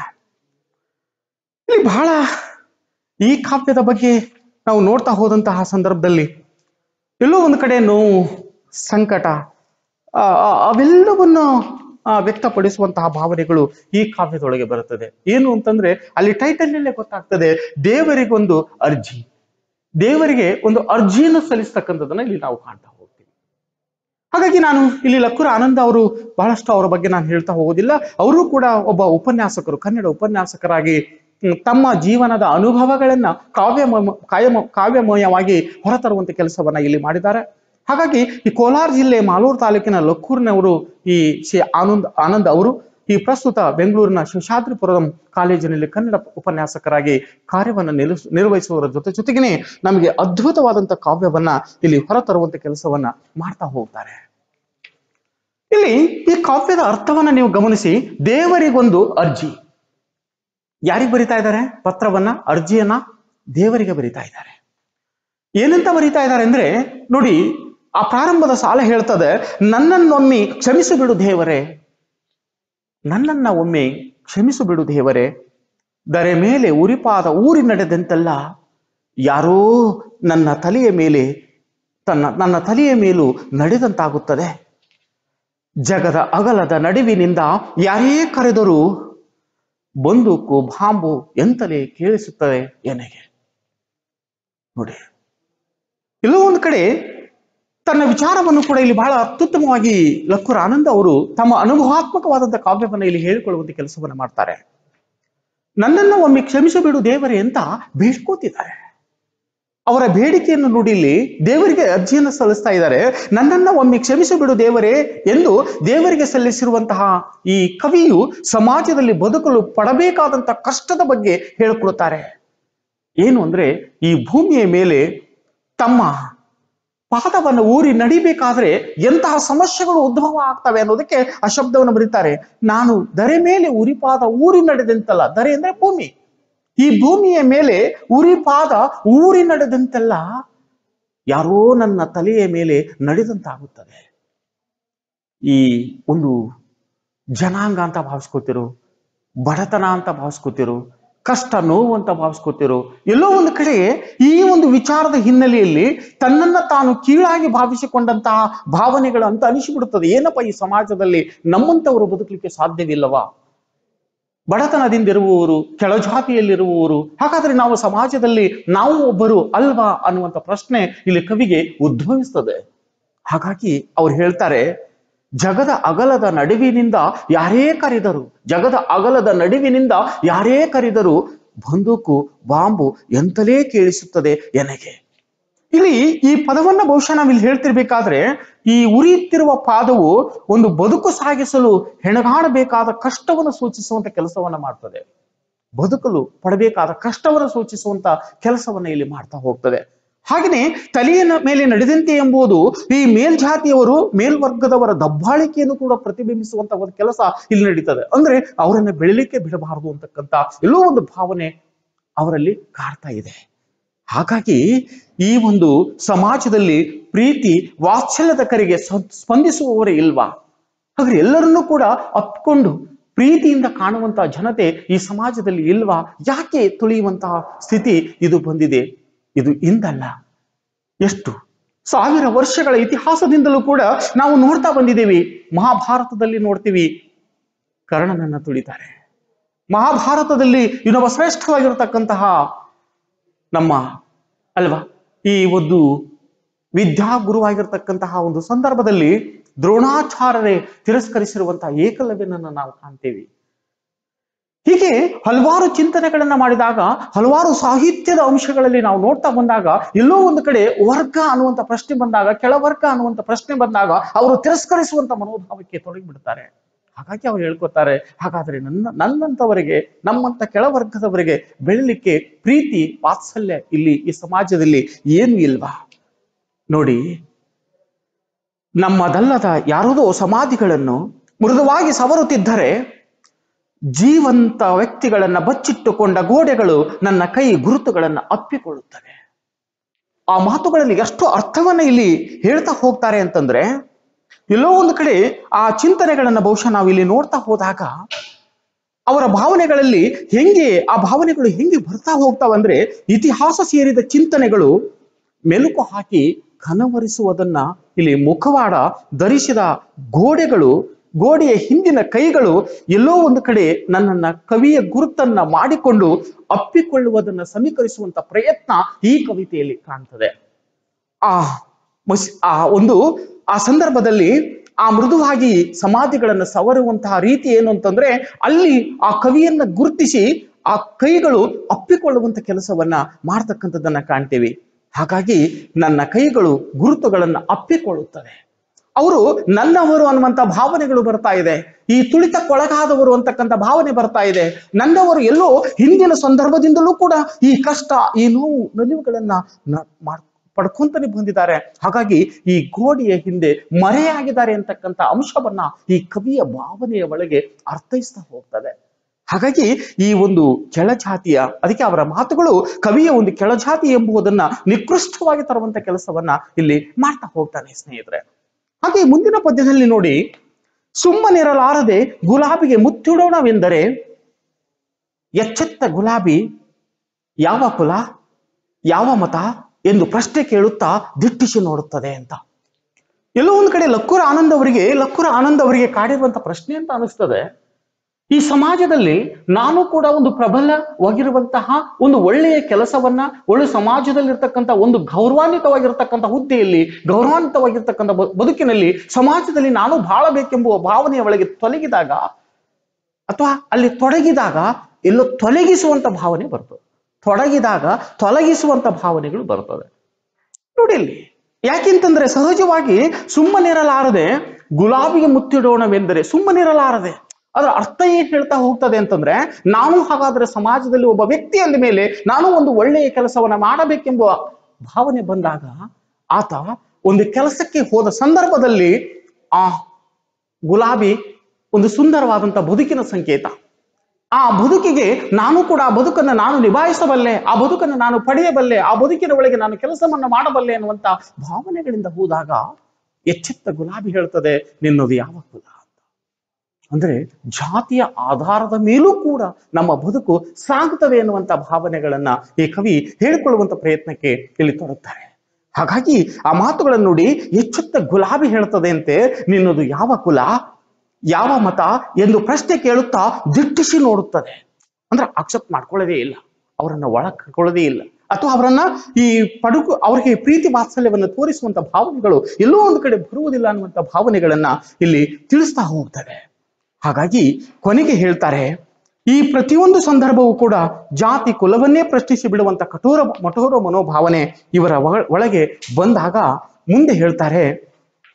ಇಲ್ಲಿ ಬಹಳ ಈ ಕಾವ್ಯದ ಬಗ್ಗೆ ನಾವು ನೋಡ್ತಾ ಹೋದಂತಹ ಸಂದರ್ಭದಲ್ಲಿ ಎಲ್ಲೋ ಒಂದು ಕಡೆ ನೋವು ಸಂಕಟ ಆ, ಆ, ಅವೆಲ್ಲವನ್ನು ಆ, ವ್ಯಕ್ತಪಡಿಸುವಂತಹ ಭಾವನೆಗಳು ಈ ಕಾವ್ಯದೊಳಗೆ ಬರುತ್ತದೆ ಏನು ಅಂತಂದ್ರೆ ಅಲ್ಲಿ ಟೈಟಲ್ ನಲ್ಲೇ ಗೊತ್ತಾಗ್ತದೆ ದೇವರಿಗೊಂದು ಅರ್ಜಿ ದೇವರಿಗೆ ಒಂದು ಅರ್ಜಿಯನ್ನು ಸಲ್ಲಿಸ್ತಕ್ಕಂಥದ್ದನ್ನ ಇಲ್ಲಿ ನಾವು ಕಾಣ್ತಾ ಹೋಗ್ತೀವಿ ಹಾಗಾಗಿ ನಾನು ಇಲ್ಲಿ ಲಕ್ಕೂರ ಆನಂದ ಅವರು ಬಹಳಷ್ಟು ಅವರ ಬಗ್ಗೆ ನಾನು ಹೇಳ್ತಾ ಹೋಗೋದಿಲ್ಲ ಅವರು ಕೂಡ ಒಬ್ಬ ಉಪನ್ಯಾಸಕರು ಕನ್ನಡ ಉಪನ್ಯಾಸಕರಾಗಿ ಹ್ಮ್, ತಮ್ಮ ಜೀವನದ ಅನುಭವಗಳನ್ನ ಕಾವ್ಯ ಕಾಯಮ ಕಾವ್ಯಮಯವಾಗಿ ಹೊರತರುವಂತ ಕೆಲಸವನ್ನ ಇಲ್ಲಿ ಮಾಡಿದ್ದಾರೆ ಹಾಗಾಗಿ ಈ ಕೋಲಾರ ಜಿಲ್ಲೆ ಮಾಲೂರು ತಾಲೂಕಿನ ಲಕ್ಕೂರಿನವರು ಈ ಶ್ರೀ ಆನಂದ್ ಆನಂದ್ ಅವರು ಈ ಪ್ರಸ್ತುತ ಬೆಂಗಳೂರಿನ ಶೇಷಾದ್ರಿಪುರಂ ಕಾಲೇಜಿನಲ್ಲಿ ಕನ್ನಡ ಉಪನ್ಯಾಸಕರಾಗಿ ಕಾರ್ಯವನ್ನು ನಿಲ್ಲಿಸ್ ನಿರ್ವಹಿಸುವುದರ ಜೊತೆ ಜೊತೆಗೇನೆ ನಮಗೆ ಅದ್ಭುತವಾದಂತ ಕಾವ್ಯವನ್ನ ಇಲ್ಲಿ ಹೊರತರುವಂತ ಕೆಲಸವನ್ನ ಮಾಡ್ತಾ ಹೋಗ್ತಾರೆ ಇಲ್ಲಿ ಈ ಕಾವ್ಯದ ಅರ್ಥವನ್ನ ನೀವು ಗಮನಿಸಿ ದೇವರಿಗೊಂದು ಅರ್ಜಿ ಯಾರಿಗೆ ಬರಿತಾ ಇದ್ದಾರೆ ಪತ್ರವನ್ನ ಅರ್ಜಿಯನ್ನ ದೇವರಿಗೆ ಬರಿತಾ ಇದ್ದಾರೆ ಏನಂತ ಬರಿತಾ ಇದ್ದಾರೆ ಅಂದ್ರೆ ನೋಡಿ ಆ ಪ್ರಾರಂಭದ ಸಾಲ ಹೇಳ್ತದೆ ನನ್ನನ್ನೊಮ್ಮೆ ಕ್ಷಮಿಸಿ ಬಿಡು ದೇವರೇ ನನ್ನನ್ನ ಒಮ್ಮೆ ಕ್ಷಮಿಸು ಬಿಡು ದೇವರೇ ದರೆ ಮೇಲೆ ಉರಿಪಾದ ಊರಿ ನಡೆದಂತೆಲ್ಲ ಯಾರೋ ನನ್ನ ತಲೆಯ ಮೇಲೆ ತನ್ನ ನನ್ನ ತಲೆಯ ಮೇಲೂ ನಡೆದಂತಾಗುತ್ತದೆ ಜಗದ ಅಗಲದ ನಡುವಿನಿಂದ ಯಾರೇ ಕರೆದರೂ ಬಂದೂಕು ಬಾಂಬು ಎಂತಲೇ ಕೇಳಿಸುತ್ತದೆ ಎನಗೆ ನೋಡಿ ಎಲ್ಲೋ ಒಂದು ಕಡೆ ತನ್ನ ವಿಚಾರವನ್ನು ಕೂಡ ಇಲ್ಲಿ ಬಹಳ ಅತ್ಯುತ್ತಮವಾಗಿ ಲಕ್ಕೂರ್ ಆನಂದ್ ಅವರು ತಮ್ಮ ಅನುಭವಾತ್ಮಕವಾದಂತಹ ಕಾವ್ಯವನ್ನು ಇಲ್ಲಿ ಹೇಳಿಕೊಳ್ಳುವಂತ ಕೆಲಸವನ್ನ ಮಾಡ್ತಾರೆ ನನ್ನನ್ನು ಒಮ್ಮೆ ಕ್ಷಮಿಸಬಿಡು ದೇವರೇ ಅಂತ ಬೇಡ್ಕೋತಿದ್ದಾರೆ ಅವರ ಬೇಡಿಕೆಯನ್ನು ನೋಡಿ ಇಲ್ಲಿ ದೇವರಿಗೆ ಅರ್ಜಿಯನ್ನು ಸಲ್ಲಿಸ್ತಾ ಇದ್ದಾರೆ ನನ್ನನ್ನ ಒಮ್ಮೆ ಕ್ಷಮಿಸಿಬಿಡು ದೇವರೇ ಎಂದು ದೇವರಿಗೆ ಸಲ್ಲಿಸಿರುವಂತಹ ಈ ಕವಿಯು ಸಮಾಜದಲ್ಲಿ ಬದುಕಲು ಪಡಬೇಕಾದಂತಹ ಕಷ್ಟದ ಬಗ್ಗೆ ಹೇಳಿಕೊಡುತ್ತಾರೆ ಏನು ಅಂದ್ರೆ ಈ ಭೂಮಿಯ ಮೇಲೆ ತಮ್ಮ ಪಾದವನ್ನು ಊರಿ ನಡಿಬೇಕಾದ್ರೆ ಎಂತಹ ಸಮಸ್ಯೆಗಳು ಉದ್ಭವ ಆಗ್ತವೆ ಅನ್ನೋದಕ್ಕೆ ಆ ಶಬ್ದವನ್ನು ಬರೀತಾರೆ ನಾನು ದರೆ ಮೇಲೆ ಉರಿಪಾದ ಊರಿ ನಡೆದಂತಲ್ಲ ದರೆ ಅಂದ್ರೆ ಭೂಮಿ ಈ ಭೂಮಿಯ ಮೇಲೆ ಉರಿಪಾದ ಊರಿ ನಡೆದಂತೆಲ್ಲ ಯಾರೋ ನನ್ನ ತಲೆಯ ಮೇಲೆ ನಡೆದಂತಾಗುತ್ತದೆ ಈ ಒಂದು ಜನಾಂಗ ಅಂತ ಭಾವಿಸ್ಕೋತಿರು ಬಡತನ ಅಂತ ಭಾವಿಸ್ಕೋತಿರು ಕಷ್ಟ ನೋವು ಅಂತ ಭಾವಿಸ್ಕೋತಿರು ಎಲ್ಲೋ ಒಂದು ಕಡೆ ಈ ಒಂದು ವಿಚಾರದ ಹಿನ್ನೆಲೆಯಲ್ಲಿ ತನ್ನನ್ನ ತಾನು ಕೀಳಾಗಿ ಭಾವಿಸಿಕೊಂಡಂತಹ ಭಾವನೆಗಳು ಅಂತ ಅನಿಸಿಬಿಡುತ್ತದೆ ಏನಪ್ಪ ಈ ಸಮಾಜದಲ್ಲಿ ನಮ್ಮಂತವರು ಬದುಕಲಿಕ್ಕೆ ಸಾಧ್ಯವಿಲ್ಲವಾ ಬಡತನದಿಂದಿರುವವರು ಕೆಳಜಾತಿಯಲ್ಲಿರುವವರು ಹಾಗಾದ್ರೆ ನಾವು ಸಮಾಜದಲ್ಲಿ ನಾವು ಒಬ್ಬರು ಅಲ್ವಾ ಅನ್ನುವಂಥ ಪ್ರಶ್ನೆ ಇಲ್ಲಿ ಕವಿಗೆ ಉದ್ಭವಿಸ್ತದೆ ಹಾಗಾಗಿ ಅವ್ರು ಹೇಳ್ತಾರೆ ಜಗದ ಅಗಲದ ನಡುವಿನಿಂದ ಯಾರೇ ಕರೆದರು ಜಗದ ಅಗಲದ ನಡುವಿನಿಂದ ಯಾರೇ ಕರೆದರು ಬಂದೂಕು ಬಾಂಬು ಎಂತಲೇ ಕೇಳಿಸುತ್ತದೆ ಎನಗೆ ಇಲ್ಲಿ ಈ ಪದವನ್ನ ಬಹುಶಃ ನಾವು ಇಲ್ಲಿ ಹೇಳ್ತಿರ್ಬೇಕಾದ್ರೆ ಈ ಉರಿಯುತ್ತಿರುವ ಪಾದವು ಒಂದು ಬದುಕು ಸಾಗಿಸಲು ಹೆಣಗಾಡಬೇಕಾದ ಕಷ್ಟವನ್ನು ಸೂಚಿಸುವಂತ ಕೆಲಸವನ್ನ ಮಾಡ್ತದೆ ಬದುಕಲು ಪಡಬೇಕಾದ ಕಷ್ಟವನ್ನು ಸೂಚಿಸುವಂತ ಕೆಲಸವನ್ನ ಇಲ್ಲಿ ಮಾಡ್ತಾ ಹೋಗ್ತದೆ ಹಾಗೆಯೇ ತಲೆಯ ಮೇಲೆ ನಡೆದಂತೆ ಎಂಬುದು ಈ ಮೇಲ್ಜಾತಿಯವರು ಮೇಲ್ವರ್ಗದವರ ದಬ್ಬಾಳಿಕೆಯನ್ನು ಕೂಡ ಪ್ರತಿಬಿಂಬಿಸುವಂತ ಒಂದು ಕೆಲಸ ಇಲ್ಲಿ ನಡೀತದೆ ಅಂದ್ರೆ ಅವರನ್ನ ಬೆಳಿಲಿಕ್ಕೆ ಬಿಡಬಾರದು ಅಂತಕ್ಕಂತ ಎಲ್ಲೋ ಒಂದು ಭಾವನೆ ಅವರಲ್ಲಿ ಕಾಡ್ತಾ ಇದೆ ಹಾಗಾಗಿ ಈ ಒಂದು ಸಮಾಜದಲ್ಲಿ ಪ್ರೀತಿ ವಾತ್ಸಲ್ಯದ ಕರೆಗೆ ಸ- ಸ್ಪಂದಿಸುವವರೇ ಇಲ್ವಾ ಹಾಗಾದ್ರೆ ಎಲ್ಲರನ್ನೂ ಕೂಡ ಅಪ್ಕೊಂಡು ಪ್ರೀತಿಯಿಂದ ಕಾಣುವಂತಹ ಜನತೆ ಈ ಸಮಾಜದಲ್ಲಿ ಇಲ್ವಾ ಯಾಕೆ ತುಳಿಯುವಂತಹ ಸ್ಥಿತಿ ಇದು ಬಂದಿದೆ ಇದು ಇಂದಲ್ಲ ಎಷ್ಟು ಸಾವಿರ ವರ್ಷಗಳ ಇತಿಹಾಸದಿಂದಲೂ ಕೂಡ ನಾವು ನೋಡ್ತಾ ಬಂದಿದ್ದೀವಿ ಮಹಾಭಾರತದಲ್ಲಿ ನೋಡ್ತೀವಿ ಕರ್ಣನನ್ನ ತುಳಿತಾರೆ ಮಹಾಭಾರತದಲ್ಲಿ ಇನ್ನೊಬ್ಬ ಶ್ರೇಷ್ಠವಾಗಿರತಕ್ಕಂತಹ ನಮ್ಮ ಅಲ್ವಾ ಈ ಒಂದು ವಿದ್ಯಾ ಗುರುವಾಗಿರ್ತಕ್ಕಂತಹ ಒಂದು ಸಂದರ್ಭದಲ್ಲಿ ದ್ರೋಣಾಚಾರ್ಯರೇ ತಿರಸ್ಕರಿಸಿರುವಂತಹ ಏಕಲವ್ಯನನ್ನ ನಾವು ಕಾಣ್ತೇವೆ ಹೀಗೆ ಹಲವಾರು ಚಿಂತನೆಗಳನ್ನ ಮಾಡಿದಾಗ ಹಲವಾರು ಸಾಹಿತ್ಯದ ಅಂಶಗಳಲ್ಲಿ ನಾವು ನೋಡ್ತಾ ಬಂದಾಗ ಎಲ್ಲೋ ಒಂದು ಕಡೆ ವರ್ಗ ಅನ್ನುವಂತ ಪ್ರಶ್ನೆ ಬಂದಾಗ ಕೆಳವರ್ಗ ಅನ್ನುವಂತ ಪ್ರಶ್ನೆ ಬಂದಾಗ ಅವರು ತಿರಸ್ಕರಿಸುವಂತ ಮನೋಭಾವಕ್ಕೆ ತೊಡಗಿಬಿಡ್ತಾರೆ ಹಾಗಾಗಿ ಅವ್ರು ಹೇಳ್ಕೊತಾರೆ ಹಾಗಾದ್ರೆ ನನ್ನ ನನ್ನಂತವರಿಗೆ ನಮ್ಮಂತ ಕೆಳವರ್ಗದವರಿಗೆ ಬೆಳಲಿಕ್ಕೆ ಪ್ರೀತಿ ವಾತ್ಸಲ್ಯ ಇಲ್ಲಿ ಈ ಸಮಾಜದಲ್ಲಿ ಏನು ಇಲ್ವಾ ನೋಡಿ ನಮ್ಮದಲ್ಲದ ಯಾರದೋ ಸಮಾಧಿಗಳನ್ನು ಮೃದುವಾಗಿ ಸವರುತ್ತಿದ್ದರೆ ಜೀವಂತ ವ್ಯಕ್ತಿಗಳನ್ನ ಬಚ್ಚಿಟ್ಟುಕೊಂಡ ಗೋಡೆಗಳು ನನ್ನ ಕೈ ಗುರುತುಗಳನ್ನ ಅಪ್ಪಿಕೊಳ್ಳುತ್ತವೆ ಆ ಮಾತುಗಳಲ್ಲಿ ಎಷ್ಟು ಅರ್ಥವನ್ನ ಇಲ್ಲಿ ಹೇಳ್ತಾ ಹೋಗ್ತಾರೆ ಅಂತಂದ್ರೆ ಎಲ್ಲೋ ಒಂದು ಕಡೆ ಆ ಚಿಂತನೆಗಳನ್ನ ಬಹುಶಃ ನಾವು ಇಲ್ಲಿ ನೋಡ್ತಾ ಹೋದಾಗ ಅವರ ಭಾವನೆಗಳಲ್ಲಿ ಹೆಂಗೆ ಆ ಭಾವನೆಗಳು ಹೆಂಗೆ ಬರ್ತಾ ಹೋಗ್ತಾವಂದ್ರೆ ಇತಿಹಾಸ ಸೇರಿದ ಚಿಂತನೆಗಳು ಮೆಲುಕು ಹಾಕಿ ಕನವರಿಸುವುದನ್ನ ಇಲ್ಲಿ ಮುಖವಾಡ ಧರಿಸಿದ ಗೋಡೆಗಳು ಗೋಡೆಯ ಹಿಂದಿನ ಕೈಗಳು ಎಲ್ಲೋ ಒಂದು ಕಡೆ ನನ್ನನ್ನ ಕವಿಯ ಗುರುತನ್ನ ಮಾಡಿಕೊಂಡು ಅಪ್ಪಿಕೊಳ್ಳುವುದನ್ನ ಸಮೀಕರಿಸುವಂತ ಪ್ರಯತ್ನ ಈ ಕವಿತೆಯಲ್ಲಿ ಕಾಣ್ತದೆ ಆ ಮಸ್ ಆ ಒಂದು ಆ ಸಂದರ್ಭದಲ್ಲಿ ಆ ಮೃದುವಾಗಿ ಸಮಾಧಿಗಳನ್ನು ಸವರುವಂತಹ ರೀತಿ ಏನು ಅಂತಂದ್ರೆ ಅಲ್ಲಿ ಆ ಕವಿಯನ್ನ ಗುರುತಿಸಿ ಆ ಕೈಗಳು ಅಪ್ಪಿಕೊಳ್ಳುವಂತ ಕೆಲಸವನ್ನ ಮಾಡ್ತಕ್ಕಂಥದ್ದನ್ನ ಕಾಣ್ತೇವೆ ಹಾಗಾಗಿ ನನ್ನ ಕೈಗಳು ಗುರುತುಗಳನ್ನ ಅಪ್ಪಿಕೊಳ್ಳುತ್ತವೆ ಅವರು ನನ್ನವರು ಅನ್ನುವಂತ ಭಾವನೆಗಳು ಬರ್ತಾ ಇದೆ ಈ ತುಳಿತಕ್ಕೊಳಗಾದವರು ಅಂತಕ್ಕಂಥ ಭಾವನೆ ಬರ್ತಾ ಇದೆ ನನ್ನವರು ಎಲ್ಲೋ ಹಿಂದಿನ ಸಂದರ್ಭದಿಂದಲೂ ಕೂಡ ಈ ಕಷ್ಟ ಈ ನೋವು ನಲಿವುಗಳನ್ನ ನ- ಮಾಡ್- ಪಡ್ಕೊಂತಾನೆ ಬಂದಿದ್ದಾರೆ ಹಾಗಾಗಿ ಈ ಗೋಡೆಯ ಹಿಂದೆ ಮರೆಯಾಗಿದ್ದಾರೆ ಅಂತಕ್ಕಂಥ ಅಂಶವನ್ನ ಈ ಕವಿಯ ಭಾವನೆಯ ಒಳಗೆ ಅರ್ಥೈಸ್ತಾ ಹೋಗ್ತದೆ ಹಾಗಾಗಿ ಈ ಒಂದು ಕೆಳಜಾತಿಯ ಅದಕ್ಕೆ ಅವರ ಮಾತುಗಳು ಕವಿಯ ಒಂದು ಕೆಳಜಾತಿ ಎಂಬುದನ್ನ ನಿಕೃಷ್ಟವಾಗಿ ತರುವಂತ ಕೆಲಸವನ್ನ ಇಲ್ಲಿ ಮಾಡ್ತಾ ಹೋಗ್ತಾನೆ ಸ್ನೇಹಿತರೆ ಹಾಗೆ ಮುಂದಿನ ಪದ್ಯದಲ್ಲಿ ನೋಡಿ ಸುಮ್ಮನಿರಲಾರದೆ ಗುಲಾಬಿಗೆ ಮುತ್ತಿಡೋಣವೆಂದರೆ ಎಚ್ಚೆತ್ತ ಗುಲಾಬಿ ಯಾವ ಕುಲ ಯಾವ ಮತ ಎಂದು ಪ್ರಶ್ನೆ ಕೇಳುತ್ತಾ ದಿಟ್ಟಿಸಿ ನೋಡುತ್ತದೆ ಅಂತ ಎಲ್ಲೋ ಒಂದು ಕಡೆ ಲಕ್ಕುರ ಆನಂದ್ ಅವರಿಗೆ ಲಕ್ಕುರ ಆನಂದ್ ಅವರಿಗೆ ಕಾಡಿರುವಂತ ಪ್ರಶ್ನೆ ಅಂತ ಅನಿಸ್ತದೆ ಈ ಸಮಾಜದಲ್ಲಿ ನಾನು ಕೂಡ ಒಂದು ಪ್ರಬಲವಾಗಿರುವಂತಹ ಒಂದು ಒಳ್ಳೆಯ ಕೆಲಸವನ್ನ ಒಳ್ಳೆ ಸಮಾಜದಲ್ಲಿರ್ತಕ್ಕಂಥ ಒಂದು ಗೌರವಾನ್ವಿತವಾಗಿರ್ತಕ್ಕಂಥ ಹುದ್ದೆಯಲ್ಲಿ ಗೌರವಾನ್ವಿತವಾಗಿರ್ತಕ್ಕಂಥ ಬ- ಬದುಕಿನಲ್ಲಿ ಸಮಾಜದಲ್ಲಿ ನಾನು ಬಾಳಬೇಕೆಂಬುವ ಭಾವನೆಯ ಒಳಗೆ ತೊಲಗಿದಾಗ ಅಥವಾ ಅಲ್ಲಿ ತೊಡಗಿದಾಗ ಎಲ್ಲೋ ತೊಲಗಿಸುವಂತ ಭಾವನೆ ಬರ್ತದೆ ತೊಡಗಿದಾಗ ತೊಲಗಿಸುವಂತ ಭಾವನೆಗಳು ಬರ್ತದೆ ನೋಡಿ ಇಲ್ಲಿ ಯಾಕೆಂತಂದ್ರೆ ಸಹಜವಾಗಿ ಸುಮ್ಮನಿರಲಾರದೆ ಗುಲಾಬಿಗೆ ಮುತ್ತಿಡೋಣವೆಂದರೆ ಸುಮ್ಮನಿರಲಾರದೆ ಅದರ ಅರ್ಥ ಏನ್ ಹೇಳ್ತಾ ಹೋಗ್ತದೆ ಅಂತಂದ್ರೆ ನಾನು ಹಾಗಾದ್ರೆ ಸಮಾಜದಲ್ಲಿ ಒಬ್ಬ ವ್ಯಕ್ತಿ ಅಂದ ಮೇಲೆ ನಾನು ಒಂದು ಒಳ್ಳೆಯ ಕೆಲಸವನ್ನ ಮಾಡಬೇಕೆಂಬ ಭಾವನೆ ಬಂದಾಗ ಆತ ಒಂದು ಕೆಲಸಕ್ಕೆ ಹೋದ ಸಂದರ್ಭದಲ್ಲಿ ಆ ಗುಲಾಬಿ ಒಂದು ಸುಂದರವಾದಂತ ಬದುಕಿನ ಸಂಕೇತ ಆ ಬದುಕಿಗೆ ನಾನು ಕೂಡ ಆ ಬದುಕನ್ನು ನಾನು ನಿಭಾಯಿಸಬಲ್ಲೆ ಆ ಬದುಕನ್ನು ನಾನು ಪಡೆಯಬಲ್ಲೆ ಆ ಬದುಕಿನ ಒಳಗೆ ನಾನು ಕೆಲಸವನ್ನ ಮಾಡಬಲ್ಲೆ ಅನ್ನುವಂತ ಭಾವನೆಗಳಿಂದ ಹೋದಾಗ ಎಚ್ಚೆತ್ತ ಗುಲಾಬಿ ಹೇಳ್ತದೆ ನಿನ್ನದು ಯಾವ ಕುಲ ಅಂತ ಅಂದ್ರೆ ಜಾತಿಯ ಆಧಾರದ ಮೇಲೂ ಕೂಡ ನಮ್ಮ ಬದುಕು ಸಾಗುತ್ತದೆ ಎನ್ನುವಂತ ಭಾವನೆಗಳನ್ನ ಈ ಕವಿ ಹೇಳಿಕೊಳ್ಳುವಂತ ಪ್ರಯತ್ನಕ್ಕೆ ಇಲ್ಲಿ ತೊಡಗ್ತಾರೆ ಹಾಗಾಗಿ ಆ ಮಾತುಗಳನ್ನು ನೋಡಿ ಎಚ್ಚೆತ್ತ ಗುಲಾಬಿ ಹೇಳ್ತದೆ ಅಂತೆ ನಿನ್ನದು ಯಾವ ಕುಲ ಯಾವ ಮತ ಎಂದು ಪ್ರಶ್ನೆ ಕೇಳುತ್ತಾ ದಿಟ್ಟಿಸಿ ನೋಡುತ್ತದೆ ಅಂದ್ರೆ ಅಕ್ಸೆಪ್ಟ್ ಮಾಡ್ಕೊಳ್ಳೋದೇ ಇಲ್ಲ ಅವರನ್ನ ಒಳಕೊಳ್ಳೋದೇ ಇಲ್ಲ ಅಥವಾ ಅವರನ್ನ ಈ ಪಡುಕು ಅವರಿಗೆ ಪ್ರೀತಿ ವಾತ್ಸಲ್ಯವನ್ನು ತೋರಿಸುವಂತ ಭಾವನೆಗಳು ಎಲ್ಲೋ ಒಂದು ಕಡೆ ಬರುವುದಿಲ್ಲ ಅನ್ನುವಂತ ಭಾವನೆಗಳನ್ನ ಇಲ್ಲಿ ತಿಳಿಸ್ತಾ ಹೋಗ್ತದೆ ಹಾಗಾಗಿ ಕೊನೆಗೆ ಹೇಳ್ತಾರೆ ಈ ಪ್ರತಿಯೊಂದು ಸಂದರ್ಭವೂ ಕೂಡ ಜಾತಿ ಕುಲವನ್ನೇ ಪ್ರಶ್ನಿಸಿ ಬಿಡುವಂತ ಕಠೋರ ಮಠೋರ ಮನೋಭಾವನೆ ಇವರ ಒಳ- ಒಳಗೆ ಬಂದಾಗ ಮುಂದೆ ಹೇಳ್ತಾರೆ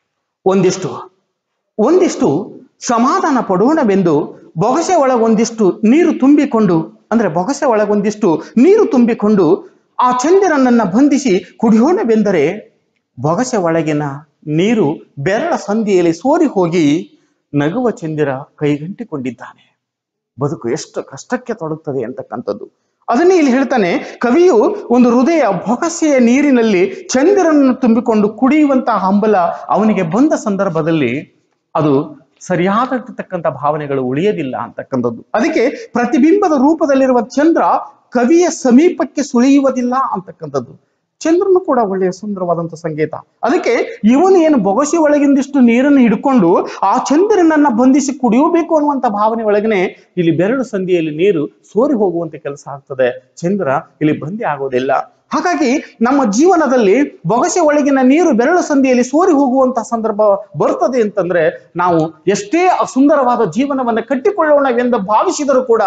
ಒಂದಿಷ್ಟು ಒಂದಿಷ್ಟು ಸಮಾಧಾನ ಪಡೋಣವೆಂದು ಬೊಗಸೆ ಒಳಗೊಂದಿಷ್ಟು ನೀರು ತುಂಬಿಕೊಂಡು ಅಂದ್ರೆ ಬೊಗಸೆ ಒಳಗೊಂದಿಷ್ಟು ನೀರು ತುಂಬಿಕೊಂಡು ಆ ಚಂದಿರನನ್ನ ಬಂಧಿಸಿ ಕುಡಿಯೋಣವೆಂದರೆ ಬೊಗಸೆ ಒಳಗಿನ ನೀರು ಬೆರಳ ಸಂಧಿಯಲ್ಲಿ ಸೋರಿ ಹೋಗಿ ನಗುವ ಚಂದಿರ ಕೈಗಂಟಿಕೊಂಡಿದ್ದಾನೆ ಬದುಕು ಎಷ್ಟು ಕಷ್ಟಕ್ಕೆ ತೊಡಗುತ್ತದೆ ಅಂತಕ್ಕಂಥದ್ದು ಅದನ್ನೇ ಇಲ್ಲಿ ಹೇಳ್ತಾನೆ ಕವಿಯು ಒಂದು ಹೃದಯ ಬೊಗಸೆಯ ನೀರಿನಲ್ಲಿ ಚಂದಿರನ್ನು ತುಂಬಿಕೊಂಡು ಕುಡಿಯುವಂತಹ ಹಂಬಲ ಅವನಿಗೆ ಬಂದ ಸಂದರ್ಭದಲ್ಲಿ ಅದು ಸರಿಯಾದತಕ್ಕಂಥ ಭಾವನೆಗಳು ಉಳಿಯದಿಲ್ಲ ಅಂತಕ್ಕಂಥದ್ದು ಅದಕ್ಕೆ ಪ್ರತಿಬಿಂಬದ ರೂಪದಲ್ಲಿರುವ ಚಂದ್ರ ಕವಿಯ ಸಮೀಪಕ್ಕೆ ಸುಳಿಯುವುದಿಲ್ಲ ಅಂತಕ್ಕಂಥದ್ದು ಚಂದ್ರನು ಕೂಡ ಒಳ್ಳೆಯ ಸುಂದರವಾದಂತ ಸಂಗೀತ ಅದಕ್ಕೆ ಇವನು ಏನು ಬೊಗಸಿ ಒಳಗಿಂದಿಷ್ಟು ನೀರನ್ನು ಹಿಡ್ಕೊಂಡು ಆ ಚಂದ್ರನನ್ನ ಬಂಧಿಸಿ ಕುಡಿಯಬೇಕು ಅನ್ನುವಂತ ಭಾವನೆ ಒಳಗನೆ ಇಲ್ಲಿ ಬೆರಳು ಸಂಧಿಯಲ್ಲಿ ನೀರು ಸೋರಿ ಹೋಗುವಂತೆ ಕೆಲಸ ಆಗ್ತದೆ ಚಂದ್ರ ಇಲ್ಲಿ ಬಂದಿ ಆಗೋದಿಲ್ಲ ಹಾಗಾಗಿ ನಮ್ಮ ಜೀವನದಲ್ಲಿ ಬೊಗಸೆ ಒಳಗಿನ ನೀರು ಬೆರಳು ಸಂಧಿಯಲ್ಲಿ ಸೋರಿ ಹೋಗುವಂತಹ ಸಂದರ್ಭ ಬರ್ತದೆ ಅಂತಂದ್ರೆ ನಾವು ಎಷ್ಟೇ ಸುಂದರವಾದ ಜೀವನವನ್ನ ಕಟ್ಟಿಕೊಳ್ಳೋಣವೆಂದು ಭಾವಿಸಿದರೂ ಕೂಡ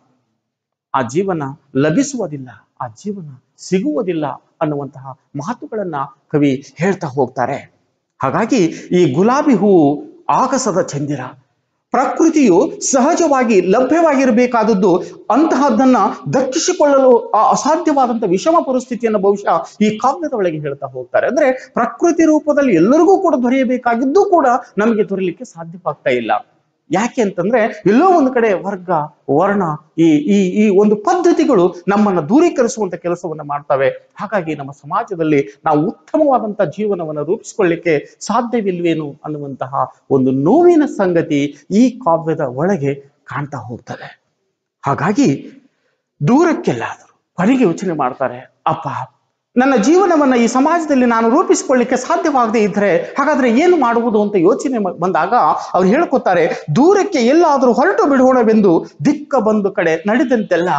ಆ ಜೀವನ ಲಭಿಸುವುದಿಲ್ಲ ಆ ಜೀವನ ಸಿಗುವುದಿಲ್ಲ ಅನ್ನುವಂತಹ ಮಾತುಗಳನ್ನ ಕವಿ ಹೇಳ್ತಾ ಹೋಗ್ತಾರೆ ಹಾಗಾಗಿ ಈ ಗುಲಾಬಿ ಹೂವು ಆಗಸದ ಚಂದಿರ ಪ್ರಕೃತಿಯು ಸಹಜವಾಗಿ ಲಭ್ಯವಾಗಿರಬೇಕಾದದ್ದು ಅಂತಹದ್ದನ್ನ ದಕ್ಕಿಸಿಕೊಳ್ಳಲು ಆ ಅಸಾಧ್ಯವಾದಂತ ವಿಷಮ ಪರಿಸ್ಥಿತಿಯನ್ನು ಬಹುಶಃ ಈ ಕಾವ್ಯದ ಒಳಗೆ ಹೇಳ್ತಾ ಹೋಗ್ತಾರೆ ಅಂದ್ರೆ ಪ್ರಕೃತಿ ರೂಪದಲ್ಲಿ ಎಲ್ಲರಿಗೂ ಕೂಡ ದೊರೆಯಬೇಕಾಗಿದ್ದು ಕೂಡ ನಮಗೆ ದೊರೆಯಲಿಕ್ಕೆ ಸಾಧ್ಯವಾಗ್ತಾ ಇಲ್ಲ ಯಾಕೆ ಅಂತಂದ್ರೆ ಎಲ್ಲೋ ಒಂದು ಕಡೆ ವರ್ಗ ವರ್ಣ ಈ ಈ ಈ ಒಂದು ಪದ್ಧತಿಗಳು ನಮ್ಮನ್ನ ದೂರೀಕರಿಸುವಂತ ಕೆಲಸವನ್ನ ಮಾಡ್ತವೆ ಹಾಗಾಗಿ ನಮ್ಮ ಸಮಾಜದಲ್ಲಿ ನಾವು ಉತ್ತಮವಾದಂತ ಜೀವನವನ್ನ ರೂಪಿಸಿಕೊಳ್ಳಿಕ್ಕೆ ಸಾಧ್ಯವಿಲ್ವೇನು ಅನ್ನುವಂತಹ ಒಂದು ನೋವಿನ ಸಂಗತಿ ಈ ಕಾವ್ಯದ ಒಳಗೆ ಕಾಣ್ತಾ ಹೋಗ್ತದೆ ಹಾಗಾಗಿ ದೂರಕ್ಕೆಲ್ಲಾದರೂ ಕೊನೆಗೆ ಯೋಚನೆ ಮಾಡ್ತಾರೆ ಅಪ್ಪ ನನ್ನ ಜೀವನವನ್ನ ಈ ಸಮಾಜದಲ್ಲಿ ನಾನು ರೂಪಿಸಿಕೊಳ್ಳಿಕ್ಕೆ ಸಾಧ್ಯವಾಗದೇ ಇದ್ರೆ ಹಾಗಾದ್ರೆ ಏನು ಮಾಡುವುದು ಅಂತ ಯೋಚನೆ ಮ- ಬಂದಾಗ ಅವ್ರು ಹೇಳ್ಕೊತಾರೆ ದೂರಕ್ಕೆ ಎಲ್ಲಾದರೂ ಹೊರಟು ಬಿಡೋಣವೆಂದು ದಿಕ್ಕ ಬಂದು ಕಡೆ ನಡೆದಂತೆಲ್ಲ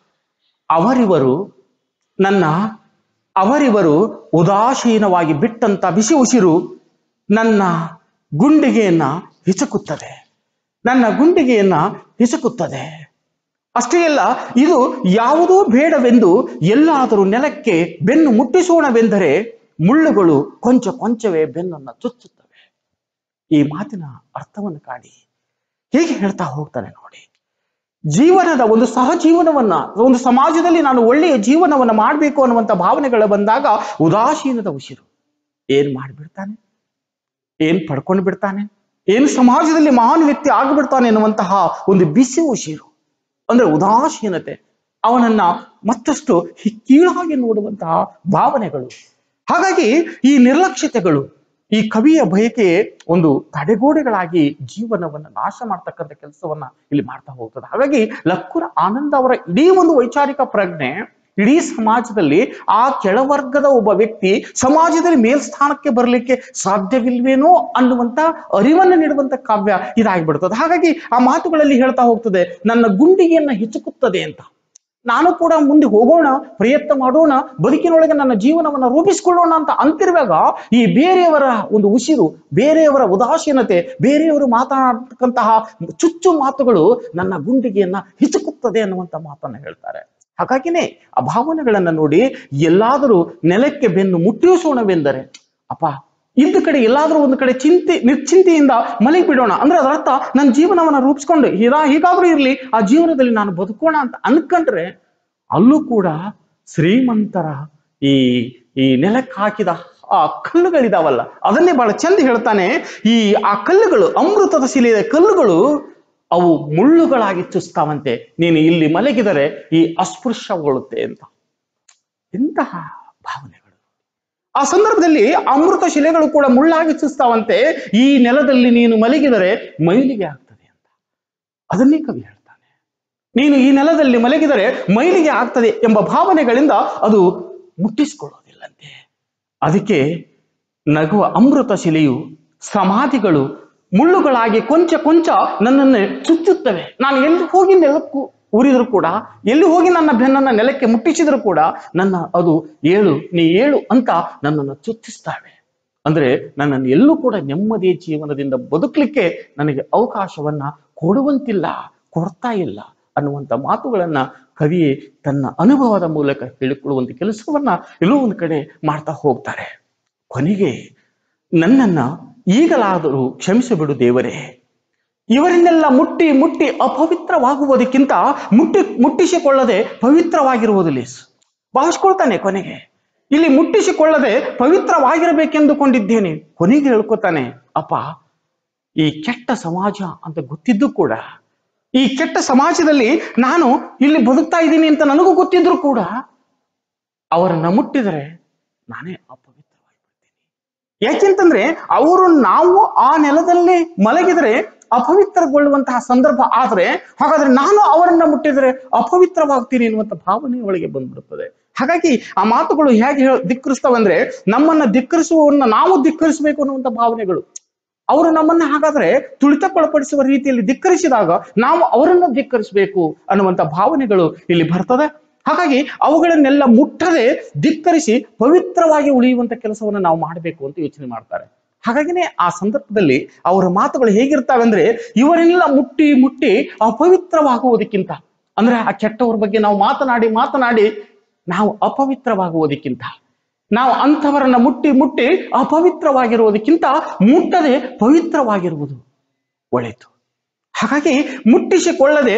ಅವರಿವರು ನನ್ನ ಅವರಿವರು ಉದಾಸೀನವಾಗಿ ಬಿಟ್ಟಂತ ಬಿಸಿ ಉಸಿರು ನನ್ನ ಗುಂಡಿಗೆಯನ್ನ ಹಿಚಕುತ್ತದೆ ನನ್ನ ಗುಂಡಿಗೆಯನ್ನ ಹಿಚಕುತ್ತದೆ ಅಷ್ಟೇ ಅಲ್ಲ ಇದು ಯಾವುದೂ ಬೇಡವೆಂದು ಎಲ್ಲಾದರೂ ನೆಲಕ್ಕೆ ಬೆನ್ನು ಮುಟ್ಟಿಸೋಣವೆಂದರೆ ಮುಳ್ಳುಗಳು ಕೊಂಚ ಕೊಂಚವೇ ಬೆನ್ನನ್ನು ಚುಚ್ಚುತ್ತವೆ ಈ ಮಾತಿನ ಅರ್ಥವನ್ನು ಕಾಡಿ ಹೇಗೆ ಹೇಳ್ತಾ ಹೋಗ್ತಾನೆ ನೋಡಿ ಜೀವನದ ಒಂದು ಸಹಜೀವನವನ್ನ ಒಂದು ಸಮಾಜದಲ್ಲಿ ನಾನು ಒಳ್ಳೆಯ ಜೀವನವನ್ನ ಮಾಡಬೇಕು ಅನ್ನುವಂಥ ಭಾವನೆಗಳು ಬಂದಾಗ ಉದಾಸೀನದ ಉಸಿರು ಏನ್ ಮಾಡಿಬಿಡ್ತಾನೆ ಏನ್ ಪಡ್ಕೊಂಡು ಬಿಡ್ತಾನೆ ಏನ್ ಸಮಾಜದಲ್ಲಿ ಮಹಾನ್ ವ್ಯಕ್ತಿ ಆಗಿಬಿಡ್ತಾನೆ ಎನ್ನುವಂತಹ ಒಂದು ಬಿಸಿ ಉಸಿರು ಅಂದ್ರೆ ಉದಾಸೀನತೆ ಅವನನ್ನ ಮತ್ತಷ್ಟು ಹಿ- ಕೀಳಾಗಿ ನೋಡುವಂತಹ ಭಾವನೆಗಳು ಹಾಗಾಗಿ ಈ ನಿರ್ಲಕ್ಷ್ಯತೆಗಳು ಈ ಕವಿಯ ಬಯಕೆ ಒಂದು ತಡೆಗೋಡೆಗಳಾಗಿ ಜೀವನವನ್ನ ನಾಶ ಮಾಡ್ತಕ್ಕಂಥ ಕೆಲಸವನ್ನ ಇಲ್ಲಿ ಮಾಡ್ತಾ ಹೋಗ್ತದೆ ಹಾಗಾಗಿ ಲಕ್ಕುರ ಆನಂದ ಅವರ ಇಡೀ ಒಂದು ವೈಚಾರಿಕ ಪ್ರಜ್ಞೆ ಇಡೀ ಸಮಾಜದಲ್ಲಿ ಆ ಕೆಳವರ್ಗದ ಒಬ್ಬ ವ್ಯಕ್ತಿ ಸಮಾಜದಲ್ಲಿ ಮೇಲ್ಸ್ಥಾನಕ್ಕೆ ಬರಲಿಕ್ಕೆ ಸಾಧ್ಯವಿಲ್ವೇನೋ ಅನ್ನುವಂತ ಅರಿವನ್ನು ನೀಡುವಂತ ಕಾವ್ಯ ಇದಾಗ್ಬಿಡ್ತದೆ ಹಾಗಾಗಿ ಆ ಮಾತುಗಳಲ್ಲಿ ಹೇಳ್ತಾ ಹೋಗ್ತದೆ ನನ್ನ ಗುಂಡಿಗೆಯನ್ನ ಹಿಚುಕುತ್ತದೆ ಅಂತ ನಾನು ಕೂಡ ಮುಂದೆ ಹೋಗೋಣ ಪ್ರಯತ್ನ ಮಾಡೋಣ ಬದುಕಿನೊಳಗೆ ನನ್ನ ಜೀವನವನ್ನ ರೂಪಿಸಿಕೊಳ್ಳೋಣ ಅಂತ ಅಂತಿರುವಾಗ ಈ ಬೇರೆಯವರ ಒಂದು ಉಸಿರು ಬೇರೆಯವರ ಉದಾಸೀನತೆ ಬೇರೆಯವರು ಮಾತನಾಡತಕ್ಕಂತಹ ಚುಚ್ಚು ಮಾತುಗಳು ನನ್ನ ಗುಂಡಿಗೆಯನ್ನ ಹಿಚುಕುತ್ತದೆ ಅನ್ನುವಂತ ಮಾತನ್ನ ಹೇಳ್ತಾರೆ ಹಾಗಾಗಿನೇ ಆ ಭಾವನೆಗಳನ್ನ ನೋಡಿ ಎಲ್ಲಾದರೂ ನೆಲಕ್ಕೆ ಬೆನ್ನು ಮುಟ್ಟಿಸೋಣವೆಂದರೆ ಅಪ್ಪ ಇದ್ದ ಕಡೆ ಎಲ್ಲಾದ್ರೂ ಒಂದು ಕಡೆ ಚಿಂತೆ ನಿರ್ಚಿಂತೆಯಿಂದ ಮಲಗಿ ಬಿಡೋಣ ಅಂದ್ರೆ ಅದರ ಅರ್ಥ ನನ್ನ ಜೀವನವನ್ನ ರೂಪಿಸ್ಕೊಂಡು ಹೀರಾ ಹೀಗಾದ್ರೂ ಇರ್ಲಿ ಆ ಜೀವನದಲ್ಲಿ ನಾನು ಬದುಕೋಣ ಅಂತ ಅನ್ಕೊಂಡ್ರೆ ಅಲ್ಲೂ ಕೂಡ ಶ್ರೀಮಂತರ ಈ ಈ ನೆಲಕ್ಕೆ ಹಾಕಿದ ಆ ಕಲ್ಲುಗಳಿದಾವಲ್ಲ ಅದನ್ನೇ ಬಹಳ ಚಂದ ಹೇಳ್ತಾನೆ ಈ ಆ ಕಲ್ಲುಗಳು ಅಮೃತದ ಶಿಲೆಯ ಕಲ್ಲುಗಳು ಅವು ಮುಳ್ಳುಗಳಾಗಿ ಚುಸ್ತಾವಂತೆ ನೀನು ಇಲ್ಲಿ ಮಲಗಿದರೆ ಈ ಅಸ್ಪೃಶ್ಯಗೊಳ್ಳುತ್ತೆ ಅಂತ ಎಂತಹ ಭಾವನೆಗಳು ಆ ಸಂದರ್ಭದಲ್ಲಿ ಅಮೃತ ಶಿಲೆಗಳು ಕೂಡ ಮುಳ್ಳಾಗಿ ಚುಸ್ತಾವಂತೆ ಈ ನೆಲದಲ್ಲಿ ನೀನು ಮಲಗಿದರೆ ಮೈಲಿಗೆ ಆಗ್ತದೆ ಅಂತ ಅದನ್ನೇ ಕವಿ ಹೇಳ್ತಾನೆ ನೀನು ಈ ನೆಲದಲ್ಲಿ ಮಲಗಿದರೆ ಮೈಲಿಗೆ ಆಗ್ತದೆ ಎಂಬ ಭಾವನೆಗಳಿಂದ ಅದು ಮುಟ್ಟಿಸಿಕೊಳ್ಳೋದಿಲ್ಲಂತೆ ಅದಕ್ಕೆ ನಗುವ ಅಮೃತ ಶಿಲೆಯು ಸಮಾಧಿಗಳು ಮುಳ್ಳುಗಳಾಗಿ ಕೊಂಚ ಕೊಂಚ ನನ್ನನ್ನು ಚುಚ್ಚುತ್ತವೆ ನಾನು ಎಲ್ಲಿ ಹೋಗಿ ನೆಲಕ್ಕೂ ಉರಿದ್ರು ಕೂಡ ಎಲ್ಲಿ ಹೋಗಿ ನನ್ನ ಬೆನ್ನನ್ನ ನೆಲಕ್ಕೆ ಮುಟ್ಟಿಸಿದ್ರು ಕೂಡ ನನ್ನ ಅದು ಏಳು ನೀ ಏಳು ಅಂತ ನನ್ನನ್ನು ಚುಚ್ಚಿಸ್ತಾವೆ ಅಂದ್ರೆ ನನ್ನನ್ನು ಎಲ್ಲೂ ಕೂಡ ನೆಮ್ಮದಿ ಜೀವನದಿಂದ ಬದುಕಲಿಕ್ಕೆ ನನಗೆ ಅವಕಾಶವನ್ನ ಕೊಡುವಂತಿಲ್ಲ ಕೊಡ್ತಾ ಇಲ್ಲ ಅನ್ನುವಂಥ ಮಾತುಗಳನ್ನ ಕವಿ ತನ್ನ ಅನುಭವದ ಮೂಲಕ ಹೇಳಿಕೊಳ್ಳುವಂತ ಕೆಲಸವನ್ನ ಎಲ್ಲೋ ಒಂದು ಕಡೆ ಮಾಡ್ತಾ ಹೋಗ್ತಾರೆ ಕೊನೆಗೆ ನನ್ನನ್ನ ಈಗಲಾದರೂ ಕ್ಷಮಿಸಿಬಿಡು ದೇವರೇ ಇವರನ್ನೆಲ್ಲ ಮುಟ್ಟಿ ಮುಟ್ಟಿ ಅಪವಿತ್ರವಾಗುವುದಕ್ಕಿಂತ ಮುಟ್ಟಿ ಮುಟ್ಟಿಸಿಕೊಳ್ಳದೆ ಪವಿತ್ರವಾಗಿರುವುದು ಲೇಸು ಭಾವಿಸ್ಕೊಳ್ತಾನೆ ಕೊನೆಗೆ ಇಲ್ಲಿ ಮುಟ್ಟಿಸಿಕೊಳ್ಳದೆ ಪವಿತ್ರವಾಗಿರಬೇಕೆಂದುಕೊಂಡಿದ್ದೇನೆ ಕೊನೆಗೆ ಹೇಳ್ಕೊತಾನೆ ಅಪ್ಪ ಈ ಕೆಟ್ಟ ಸಮಾಜ ಅಂತ ಗೊತ್ತಿದ್ದು ಕೂಡ ಈ ಕೆಟ್ಟ ಸಮಾಜದಲ್ಲಿ ನಾನು ಇಲ್ಲಿ ಬದುಕ್ತಾ ಇದ್ದೀನಿ ಅಂತ ನನಗೂ ಗೊತ್ತಿದ್ರು ಕೂಡ ಅವರನ್ನ ಮುಟ್ಟಿದರೆ ನಾನೇ ಅಪವಿತ್ರವಾಗಿ ಬಿಡ್ತೀನಿ ಯಾಕೆಂತಂದ್ರೆ ಅವರು ನಾವು ಆ ನೆಲದಲ್ಲಿ ಮಲಗಿದರೆ ಅಪವಿತ್ರಗೊಳ್ಳುವಂತಹ ಸಂದರ್ಭ ಆದ್ರೆ ಹಾಗಾದ್ರೆ ನಾನು ಅವರನ್ನ ಮುಟ್ಟಿದರೆ ಅಪವಿತ್ರವಾಗ್ತೀನಿ ಎನ್ನುವಂತ ಭಾವನೆ ಒಳಗೆ ಬಂದ್ಬಿಡುತ್ತದೆ ಹಾಗಾಗಿ ಆ ಮಾತುಗಳು ಹೇಗೆ ಹೇಳ ಧಿಕ್ಕರಿಸ್ತವಂದ್ರೆ ನಮ್ಮನ್ನ ಧಿಕ್ಕರಿಸುವವನ್ನ ನಾವು ಧಿಕ್ಕರಿಸಬೇಕು ಅನ್ನುವಂತ ಭಾವನೆಗಳು ಅವರು ನಮ್ಮನ್ನ ಹಾಗಾದ್ರೆ ತುಳಿತಕ್ಕೊಳಪಡಿಸುವ ರೀತಿಯಲ್ಲಿ ಧಿಕ್ಕರಿಸಿದಾಗ ನಾವು ಅವರನ್ನು ಧಿಕ್ಕರಿಸಬೇಕು ಅನ್ನುವಂತ ಭಾವನೆಗಳು ಇಲ್ಲಿ ಬರ್ತದೆ ಹಾಗಾಗಿ ಅವುಗಳನ್ನೆಲ್ಲ ಮುಟ್ಟದೆ ಧಿಕ್ಕರಿಸಿ ಪವಿತ್ರವಾಗಿ ಉಳಿಯುವಂತ ಕೆಲಸವನ್ನು ನಾವು ಮಾಡಬೇಕು ಅಂತ ಯೋಚನೆ ಮಾಡ್ತಾರೆ ಹಾಗಾಗಿನೇ ಆ ಸಂದರ್ಭದಲ್ಲಿ ಅವರ ಮಾತುಗಳು ಹೇಗಿರ್ತಾವೆ ಅಂದ್ರೆ ಇವರೆಲ್ಲ ಮುಟ್ಟಿ ಮುಟ್ಟಿ ಅಪವಿತ್ರವಾಗುವುದಕ್ಕಿಂತ ಅಂದ್ರೆ ಆ ಕೆಟ್ಟವ್ರ ಬಗ್ಗೆ ನಾವು ಮಾತನಾಡಿ ಮಾತನಾಡಿ ನಾವು ಅಪವಿತ್ರವಾಗುವುದಕ್ಕಿಂತ ನಾವು ಅಂಥವರನ್ನ ಮುಟ್ಟಿ ಮುಟ್ಟಿ ಅಪವಿತ್ರವಾಗಿರುವುದಕ್ಕಿಂತ ಮುಟ್ಟದೆ ಪವಿತ್ರವಾಗಿರುವುದು ಒಳಿತು ಹಾಗಾಗಿ ಮುಟ್ಟಿಸಿಕೊಳ್ಳದೆ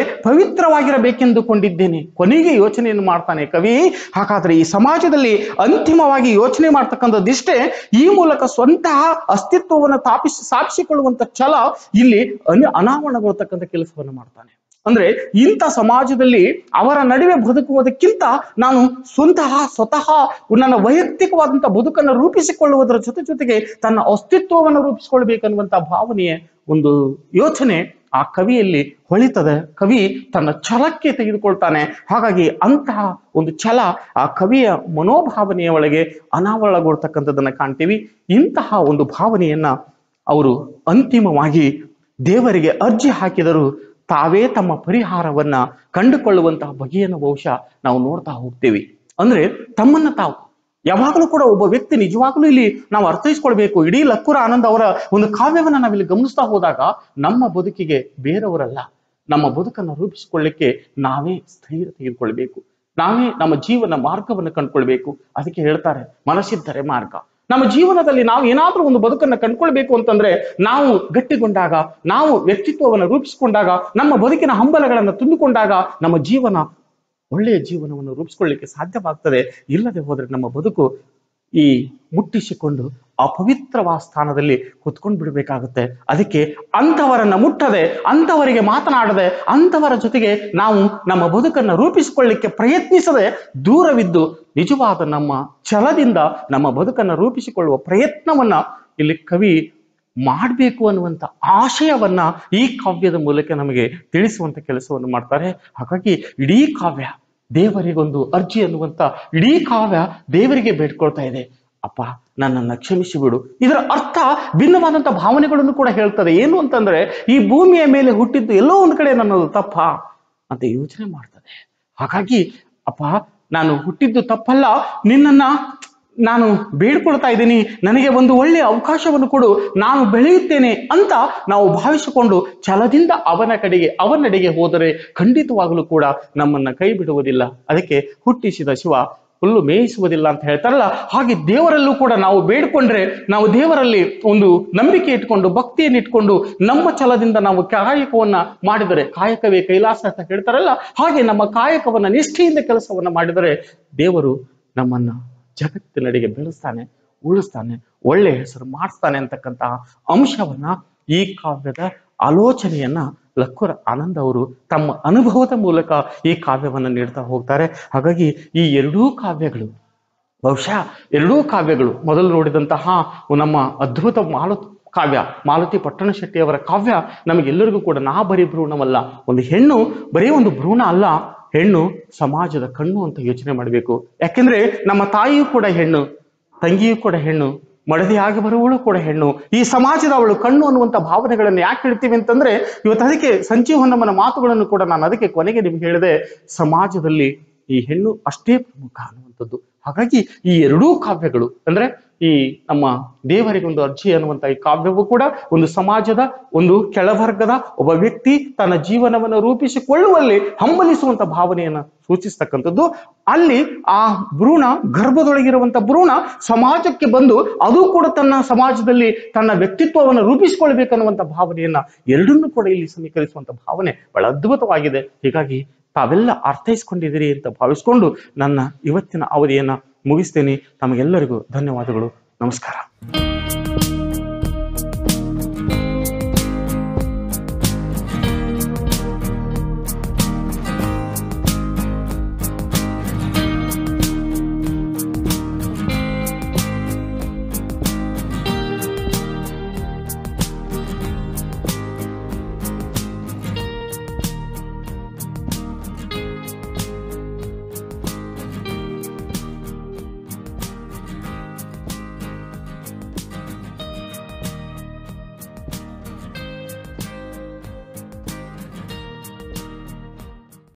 ಪವಿತ್ರವಾಗಿರಬೇಕೆಂದುಕೊಂಡಿದ್ದೇನೆ ಕೊನೆಗೆ ಯೋಚನೆಯನ್ನು ಮಾಡ್ತಾನೆ ಕವಿ ಹಾಗಾದ್ರೆ ಈ ಸಮಾಜದಲ್ಲಿ ಅಂತಿಮವಾಗಿ ಯೋಚನೆ ಮಾಡ್ತಕ್ಕಂಥದ್ದಿಷ್ಟೇ ಈ ಮೂಲಕ ಸ್ವಂತಹ ಅಸ್ತಿತ್ವವನ್ನು ತಾಪಿಸಿ ಸ್ಥಾಪಿಸಿಕೊಳ್ಳುವಂತ ಛಲ ಇಲ್ಲಿ ಅನ ಅನಾವರಣಗೊಳ್ತಕ್ಕಂಥ ಕೆಲಸವನ್ನು ಮಾಡ್ತಾನೆ ಅಂದ್ರೆ ಇಂಥ ಸಮಾಜದಲ್ಲಿ ಅವರ ನಡುವೆ ಬದುಕುವುದಕ್ಕಿಂತ ನಾನು ಸ್ವಂತಹ ಸ್ವತಃ ನನ್ನ ವೈಯಕ್ತಿಕವಾದಂತಹ ಬದುಕನ್ನು ರೂಪಿಸಿಕೊಳ್ಳುವುದರ ಜೊತೆ ಜೊತೆಗೆ ತನ್ನ ಅಸ್ತಿತ್ವವನ್ನು ರೂಪಿಸಿಕೊಳ್ಬೇಕನ್ನುವಂತ ಭಾವನೆಯ ಒಂದು ಯೋಚನೆ ಆ ಕವಿಯಲ್ಲಿ ಹೊಳಿತದೆ ಕವಿ ತನ್ನ ಛಲಕ್ಕೆ ತೆಗೆದುಕೊಳ್ತಾನೆ ಹಾಗಾಗಿ ಅಂತಹ ಒಂದು ಛಲ ಆ ಕವಿಯ ಮನೋಭಾವನೆಯ ಒಳಗೆ ಅನಾವರಣಗೊಳ್ತಕ್ಕಂಥದ್ದನ್ನ ಕಾಣ್ತೀವಿ ಇಂತಹ ಒಂದು ಭಾವನೆಯನ್ನ ಅವರು ಅಂತಿಮವಾಗಿ ದೇವರಿಗೆ ಅರ್ಜಿ ಹಾಕಿದರು ತಾವೇ ತಮ್ಮ ಪರಿಹಾರವನ್ನ ಕಂಡುಕೊಳ್ಳುವಂತಹ ಬಗೆಯನ್ನು ಬಹುಶಃ ನಾವು ನೋಡ್ತಾ ಹೋಗ್ತೇವೆ ಅಂದ್ರೆ ತಮ್ಮನ್ನ ತಾವು ಯಾವಾಗಲೂ ಕೂಡ ಒಬ್ಬ ವ್ಯಕ್ತಿ ನಿಜವಾಗ್ಲೂ ಇಲ್ಲಿ ನಾವು ಅರ್ಥೈಸ್ಕೊಳ್ಬೇಕು ಇಡೀ ಲಕ್ಕುರ ಆನಂದ್ ಅವರ ಒಂದು ಕಾವ್ಯವನ್ನ ನಾವಿಲ್ಲಿ ಗಮನಿಸ್ತಾ ಹೋದಾಗ ನಮ್ಮ ಬದುಕಿಗೆ ಬೇರೆಯವರಲ್ಲ ನಮ್ಮ ಬದುಕನ್ನು ರೂಪಿಸಿಕೊಳ್ಳಿಕ್ಕೆ ನಾವೇ ಸ್ಥೈರ್ಯ ತೆಗೆದುಕೊಳ್ಬೇಕು ನಾವೇ ನಮ್ಮ ಜೀವನ ಮಾರ್ಗವನ್ನು ಕಂಡುಕೊಳ್ಬೇಕು ಅದಕ್ಕೆ ಹೇಳ್ತಾರೆ ಮನಸ್ಸಿದ್ದರೆ ಮಾರ್ಗ ನಮ್ಮ ಜೀವನದಲ್ಲಿ ನಾವು ಏನಾದ್ರೂ ಒಂದು ಬದುಕನ್ನ ಕಂಡುಕೊಳ್ಬೇಕು ಅಂತಂದ್ರೆ ನಾವು ಗಟ್ಟಿಗೊಂಡಾಗ ನಾವು ವ್ಯಕ್ತಿತ್ವವನ್ನು ರೂಪಿಸಿಕೊಂಡಾಗ ನಮ್ಮ ಬದುಕಿನ ಹಂಬಲಗಳನ್ನು ತುಂಬಿಕೊಂಡಾಗ ನಮ್ಮ ಜೀವನ ಒಳ್ಳೆಯ ಜೀವನವನ್ನು ರೂಪಿಸಿಕೊಳ್ಳಿಕ್ಕೆ ಸಾಧ್ಯವಾಗ್ತದೆ ಇಲ್ಲದೆ ಹೋದ್ರೆ ನಮ್ಮ ಬದುಕು ಈ ಮುಟ್ಟಿಸಿಕೊಂಡು ಅಪವಿತ್ರವಾದ ಸ್ಥಾನದಲ್ಲಿ ಕುತ್ಕೊಂಡು ಬಿಡಬೇಕಾಗುತ್ತೆ ಅದಕ್ಕೆ ಅಂಥವರನ್ನ ಮುಟ್ಟದೆ ಅಂಥವರಿಗೆ ಮಾತನಾಡದೆ ಅಂಥವರ ಜೊತೆಗೆ ನಾವು ನಮ್ಮ ಬದುಕನ್ನು ರೂಪಿಸಿಕೊಳ್ಳಿಕ್ಕೆ ಪ್ರಯತ್ನಿಸದೆ ದೂರವಿದ್ದು ನಿಜವಾದ ನಮ್ಮ ಛಲದಿಂದ ನಮ್ಮ ಬದುಕನ್ನು ರೂಪಿಸಿಕೊಳ್ಳುವ ಪ್ರಯತ್ನವನ್ನ ಇಲ್ಲಿ ಕವಿ ಮಾಡಬೇಕು ಅನ್ನುವಂಥ ಆಶಯವನ್ನ ಈ ಕಾವ್ಯದ ಮೂಲಕ ನಮಗೆ ತಿಳಿಸುವಂತ ಕೆಲಸವನ್ನು ಮಾಡ್ತಾರೆ ಹಾಗಾಗಿ ಇಡೀ ಕಾವ್ಯ ದೇವರಿಗೊಂದು ಅರ್ಜಿ ಅನ್ನುವಂತ ಇಡೀ ಕಾವ್ಯ ದೇವರಿಗೆ ಬೇಡ್ಕೊಳ್ತಾ ಇದೆ ಅಪ್ಪ ನನ್ನನ್ನ ಕ್ಷಮಿಸಿ ಬಿಡು ಇದರ ಅರ್ಥ ಭಿನ್ನವಾದಂತ ಭಾವನೆಗಳನ್ನು ಕೂಡ ಹೇಳ್ತದೆ ಏನು ಅಂತಂದ್ರೆ ಈ ಭೂಮಿಯ ಮೇಲೆ ಹುಟ್ಟಿದ್ದು ಎಲ್ಲೋ ಒಂದು ಕಡೆ ನನ್ನದು ತಪ್ಪ ಅಂತ ಯೋಚನೆ ಮಾಡ್ತದೆ ಹಾಗಾಗಿ ಅಪ್ಪ ನಾನು ಹುಟ್ಟಿದ್ದು ತಪ್ಪಲ್ಲ ನಿನ್ನನ್ನ ನಾನು ಬೇಡ್ಕೊಳ್ತಾ ಇದ್ದೀನಿ ನನಗೆ ಒಂದು ಒಳ್ಳೆಯ ಅವಕಾಶವನ್ನು ಕೊಡು ನಾನು ಬೆಳೆಯುತ್ತೇನೆ ಅಂತ ನಾವು ಭಾವಿಸಿಕೊಂಡು ಛಲದಿಂದ ಅವನ ಕಡೆಗೆ ಅವನಡೆಗೆ ಹೋದರೆ ಖಂಡಿತವಾಗಲೂ ಕೂಡ ನಮ್ಮನ್ನ ಕೈ ಬಿಡುವುದಿಲ್ಲ ಅದಕ್ಕೆ ಹುಟ್ಟಿಸಿದ ಶಿವ ಹುಲ್ಲು ಮೇಯಿಸುವುದಿಲ್ಲ ಅಂತ ಹೇಳ್ತಾರಲ್ಲ ಹಾಗೆ ದೇವರಲ್ಲೂ ಕೂಡ ನಾವು ಬೇಡ್ಕೊಂಡ್ರೆ ನಾವು ದೇವರಲ್ಲಿ ಒಂದು ನಂಬಿಕೆ ಇಟ್ಕೊಂಡು ಭಕ್ತಿಯನ್ನು ಇಟ್ಕೊಂಡು ನಮ್ಮ ಛಲದಿಂದ ನಾವು ಕಾಯಕವನ್ನ ಮಾಡಿದರೆ ಕಾಯಕವೇ ಕೈಲಾಸ ಅಂತ ಹೇಳ್ತಾರಲ್ಲ ಹಾಗೆ ನಮ್ಮ ಕಾಯಕವನ್ನ ನಿಷ್ಠೆಯಿಂದ ಕೆಲಸವನ್ನ ಮಾಡಿದರೆ ದೇವರು ನಮ್ಮನ್ನ ಜಗತ್ತಿನಡೆಗೆ ಬೆಳೆಸ್ತಾನೆ ಉಳಿಸ್ತಾನೆ ಒಳ್ಳೆ ಹೆಸರು ಮಾಡಿಸ್ತಾನೆ ಅಂತಕ್ಕಂತಹ ಅಂಶವನ್ನ ಈ ಕಾವ್ಯದ ಆಲೋಚನೆಯನ್ನ ಲಕ್ಕುರ ಆನಂದ್ ಅವರು ತಮ್ಮ ಅನುಭವದ ಮೂಲಕ ಈ ಕಾವ್ಯವನ್ನ ನೀಡ್ತಾ ಹೋಗ್ತಾರೆ ಹಾಗಾಗಿ ಈ ಎರಡೂ ಕಾವ್ಯಗಳು ಬಹುಶಃ ಎರಡೂ ಕಾವ್ಯಗಳು ಮೊದಲು ನೋಡಿದಂತಹ ನಮ್ಮ ಅದ್ಭುತ ಮಾಲು ಕಾವ್ಯ ಮಾಲತಿ ಪಟ್ಟಣ ಶೆಟ್ಟಿಯವರ ಕಾವ್ಯ ನಮಗೆಲ್ಲರಿಗೂ ಕೂಡ ನಾ ಬರೀ ಭ್ರೂಣವಲ್ಲ ಒಂದು ಹೆಣ್ಣು ಬರೀ ಒಂದು ಭ್ರೂಣ ಅಲ್ಲ ಹೆಣ್ಣು ಸಮಾಜದ ಕಣ್ಣು ಅಂತ ಯೋಚನೆ ಮಾಡಬೇಕು ಯಾಕೆಂದ್ರೆ ನಮ್ಮ ತಾಯಿಯೂ ಕೂಡ ಹೆಣ್ಣು ತಂಗಿಯೂ ಕೂಡ ಹೆಣ್ಣು ಮಡದಿಯಾಗಿ ಬರುವವಳು ಕೂಡ ಹೆಣ್ಣು ಈ ಸಮಾಜದ ಅವಳು ಕಣ್ಣು ಅನ್ನುವಂಥ ಭಾವನೆಗಳನ್ನು ಯಾಕೆ ಹೇಳ್ತೀವಿ ಅಂತಂದ್ರೆ ಇವತ್ತು ಅದಕ್ಕೆ ಸಂಜೀವ್ ಹೊನ್ನಮ್ಮನ ಮಾತುಗಳನ್ನು ಕೂಡ ನಾನು ಅದಕ್ಕೆ ಕೊನೆಗೆ ನಿಮ್ಗೆ ಹೇಳಿದೆ ಸಮಾಜದಲ್ಲಿ ಈ ಹೆಣ್ಣು ಅಷ್ಟೇ ಪ್ರಮುಖ ಅನ್ನುವಂಥದ್ದು ಹಾಗಾಗಿ ಈ ಎರಡೂ ಕಾವ್ಯಗಳು ಅಂದ್ರೆ ಈ ನಮ್ಮ ದೇವರಿಗೊಂದು ಅರ್ಜಿ ಅನ್ನುವಂತ ಈ ಕಾವ್ಯವು ಕೂಡ ಒಂದು ಸಮಾಜದ ಒಂದು ಕೆಳವರ್ಗದ ಒಬ್ಬ ವ್ಯಕ್ತಿ ತನ್ನ ಜೀವನವನ್ನು ರೂಪಿಸಿಕೊಳ್ಳುವಲ್ಲಿ ಹಂಬಲಿಸುವಂತ ಭಾವನೆಯನ್ನ ಸೂಚಿಸ್ತಕ್ಕಂಥದ್ದು ಅಲ್ಲಿ ಆ ಭ್ರೂಣ ಗರ್ಭದೊಳಗಿರುವಂತ ಭ್ರೂಣ ಸಮಾಜಕ್ಕೆ ಬಂದು ಅದು ಕೂಡ ತನ್ನ ಸಮಾಜದಲ್ಲಿ ತನ್ನ ವ್ಯಕ್ತಿತ್ವವನ್ನು ರೂಪಿಸಿಕೊಳ್ಬೇಕನ್ನುವಂತ ಭಾವನೆಯನ್ನ ಎರಡನ್ನೂ ಕೂಡ ಇಲ್ಲಿ ಸಮೀಕರಿಸುವಂತ ಭಾವನೆ ಬಹಳ ಅದ್ಭುತವಾಗಿದೆ ಹೀಗಾಗಿ ತಾವೆಲ್ಲ ಅರ್ಥೈಸ್ಕೊಂಡಿದ್ದೀರಿ ಅಂತ ಭಾವಿಸ್ಕೊಂಡು ನನ್ನ ಇವತ್ತಿನ ಅವಧಿಯನ್ನ ಮುಗಿಸ್ತೇನೆ ತಮಗೆಲ್ಲರಿಗೂ ಧನ್ಯವಾದಗಳು ನಮಸ್ಕಾರ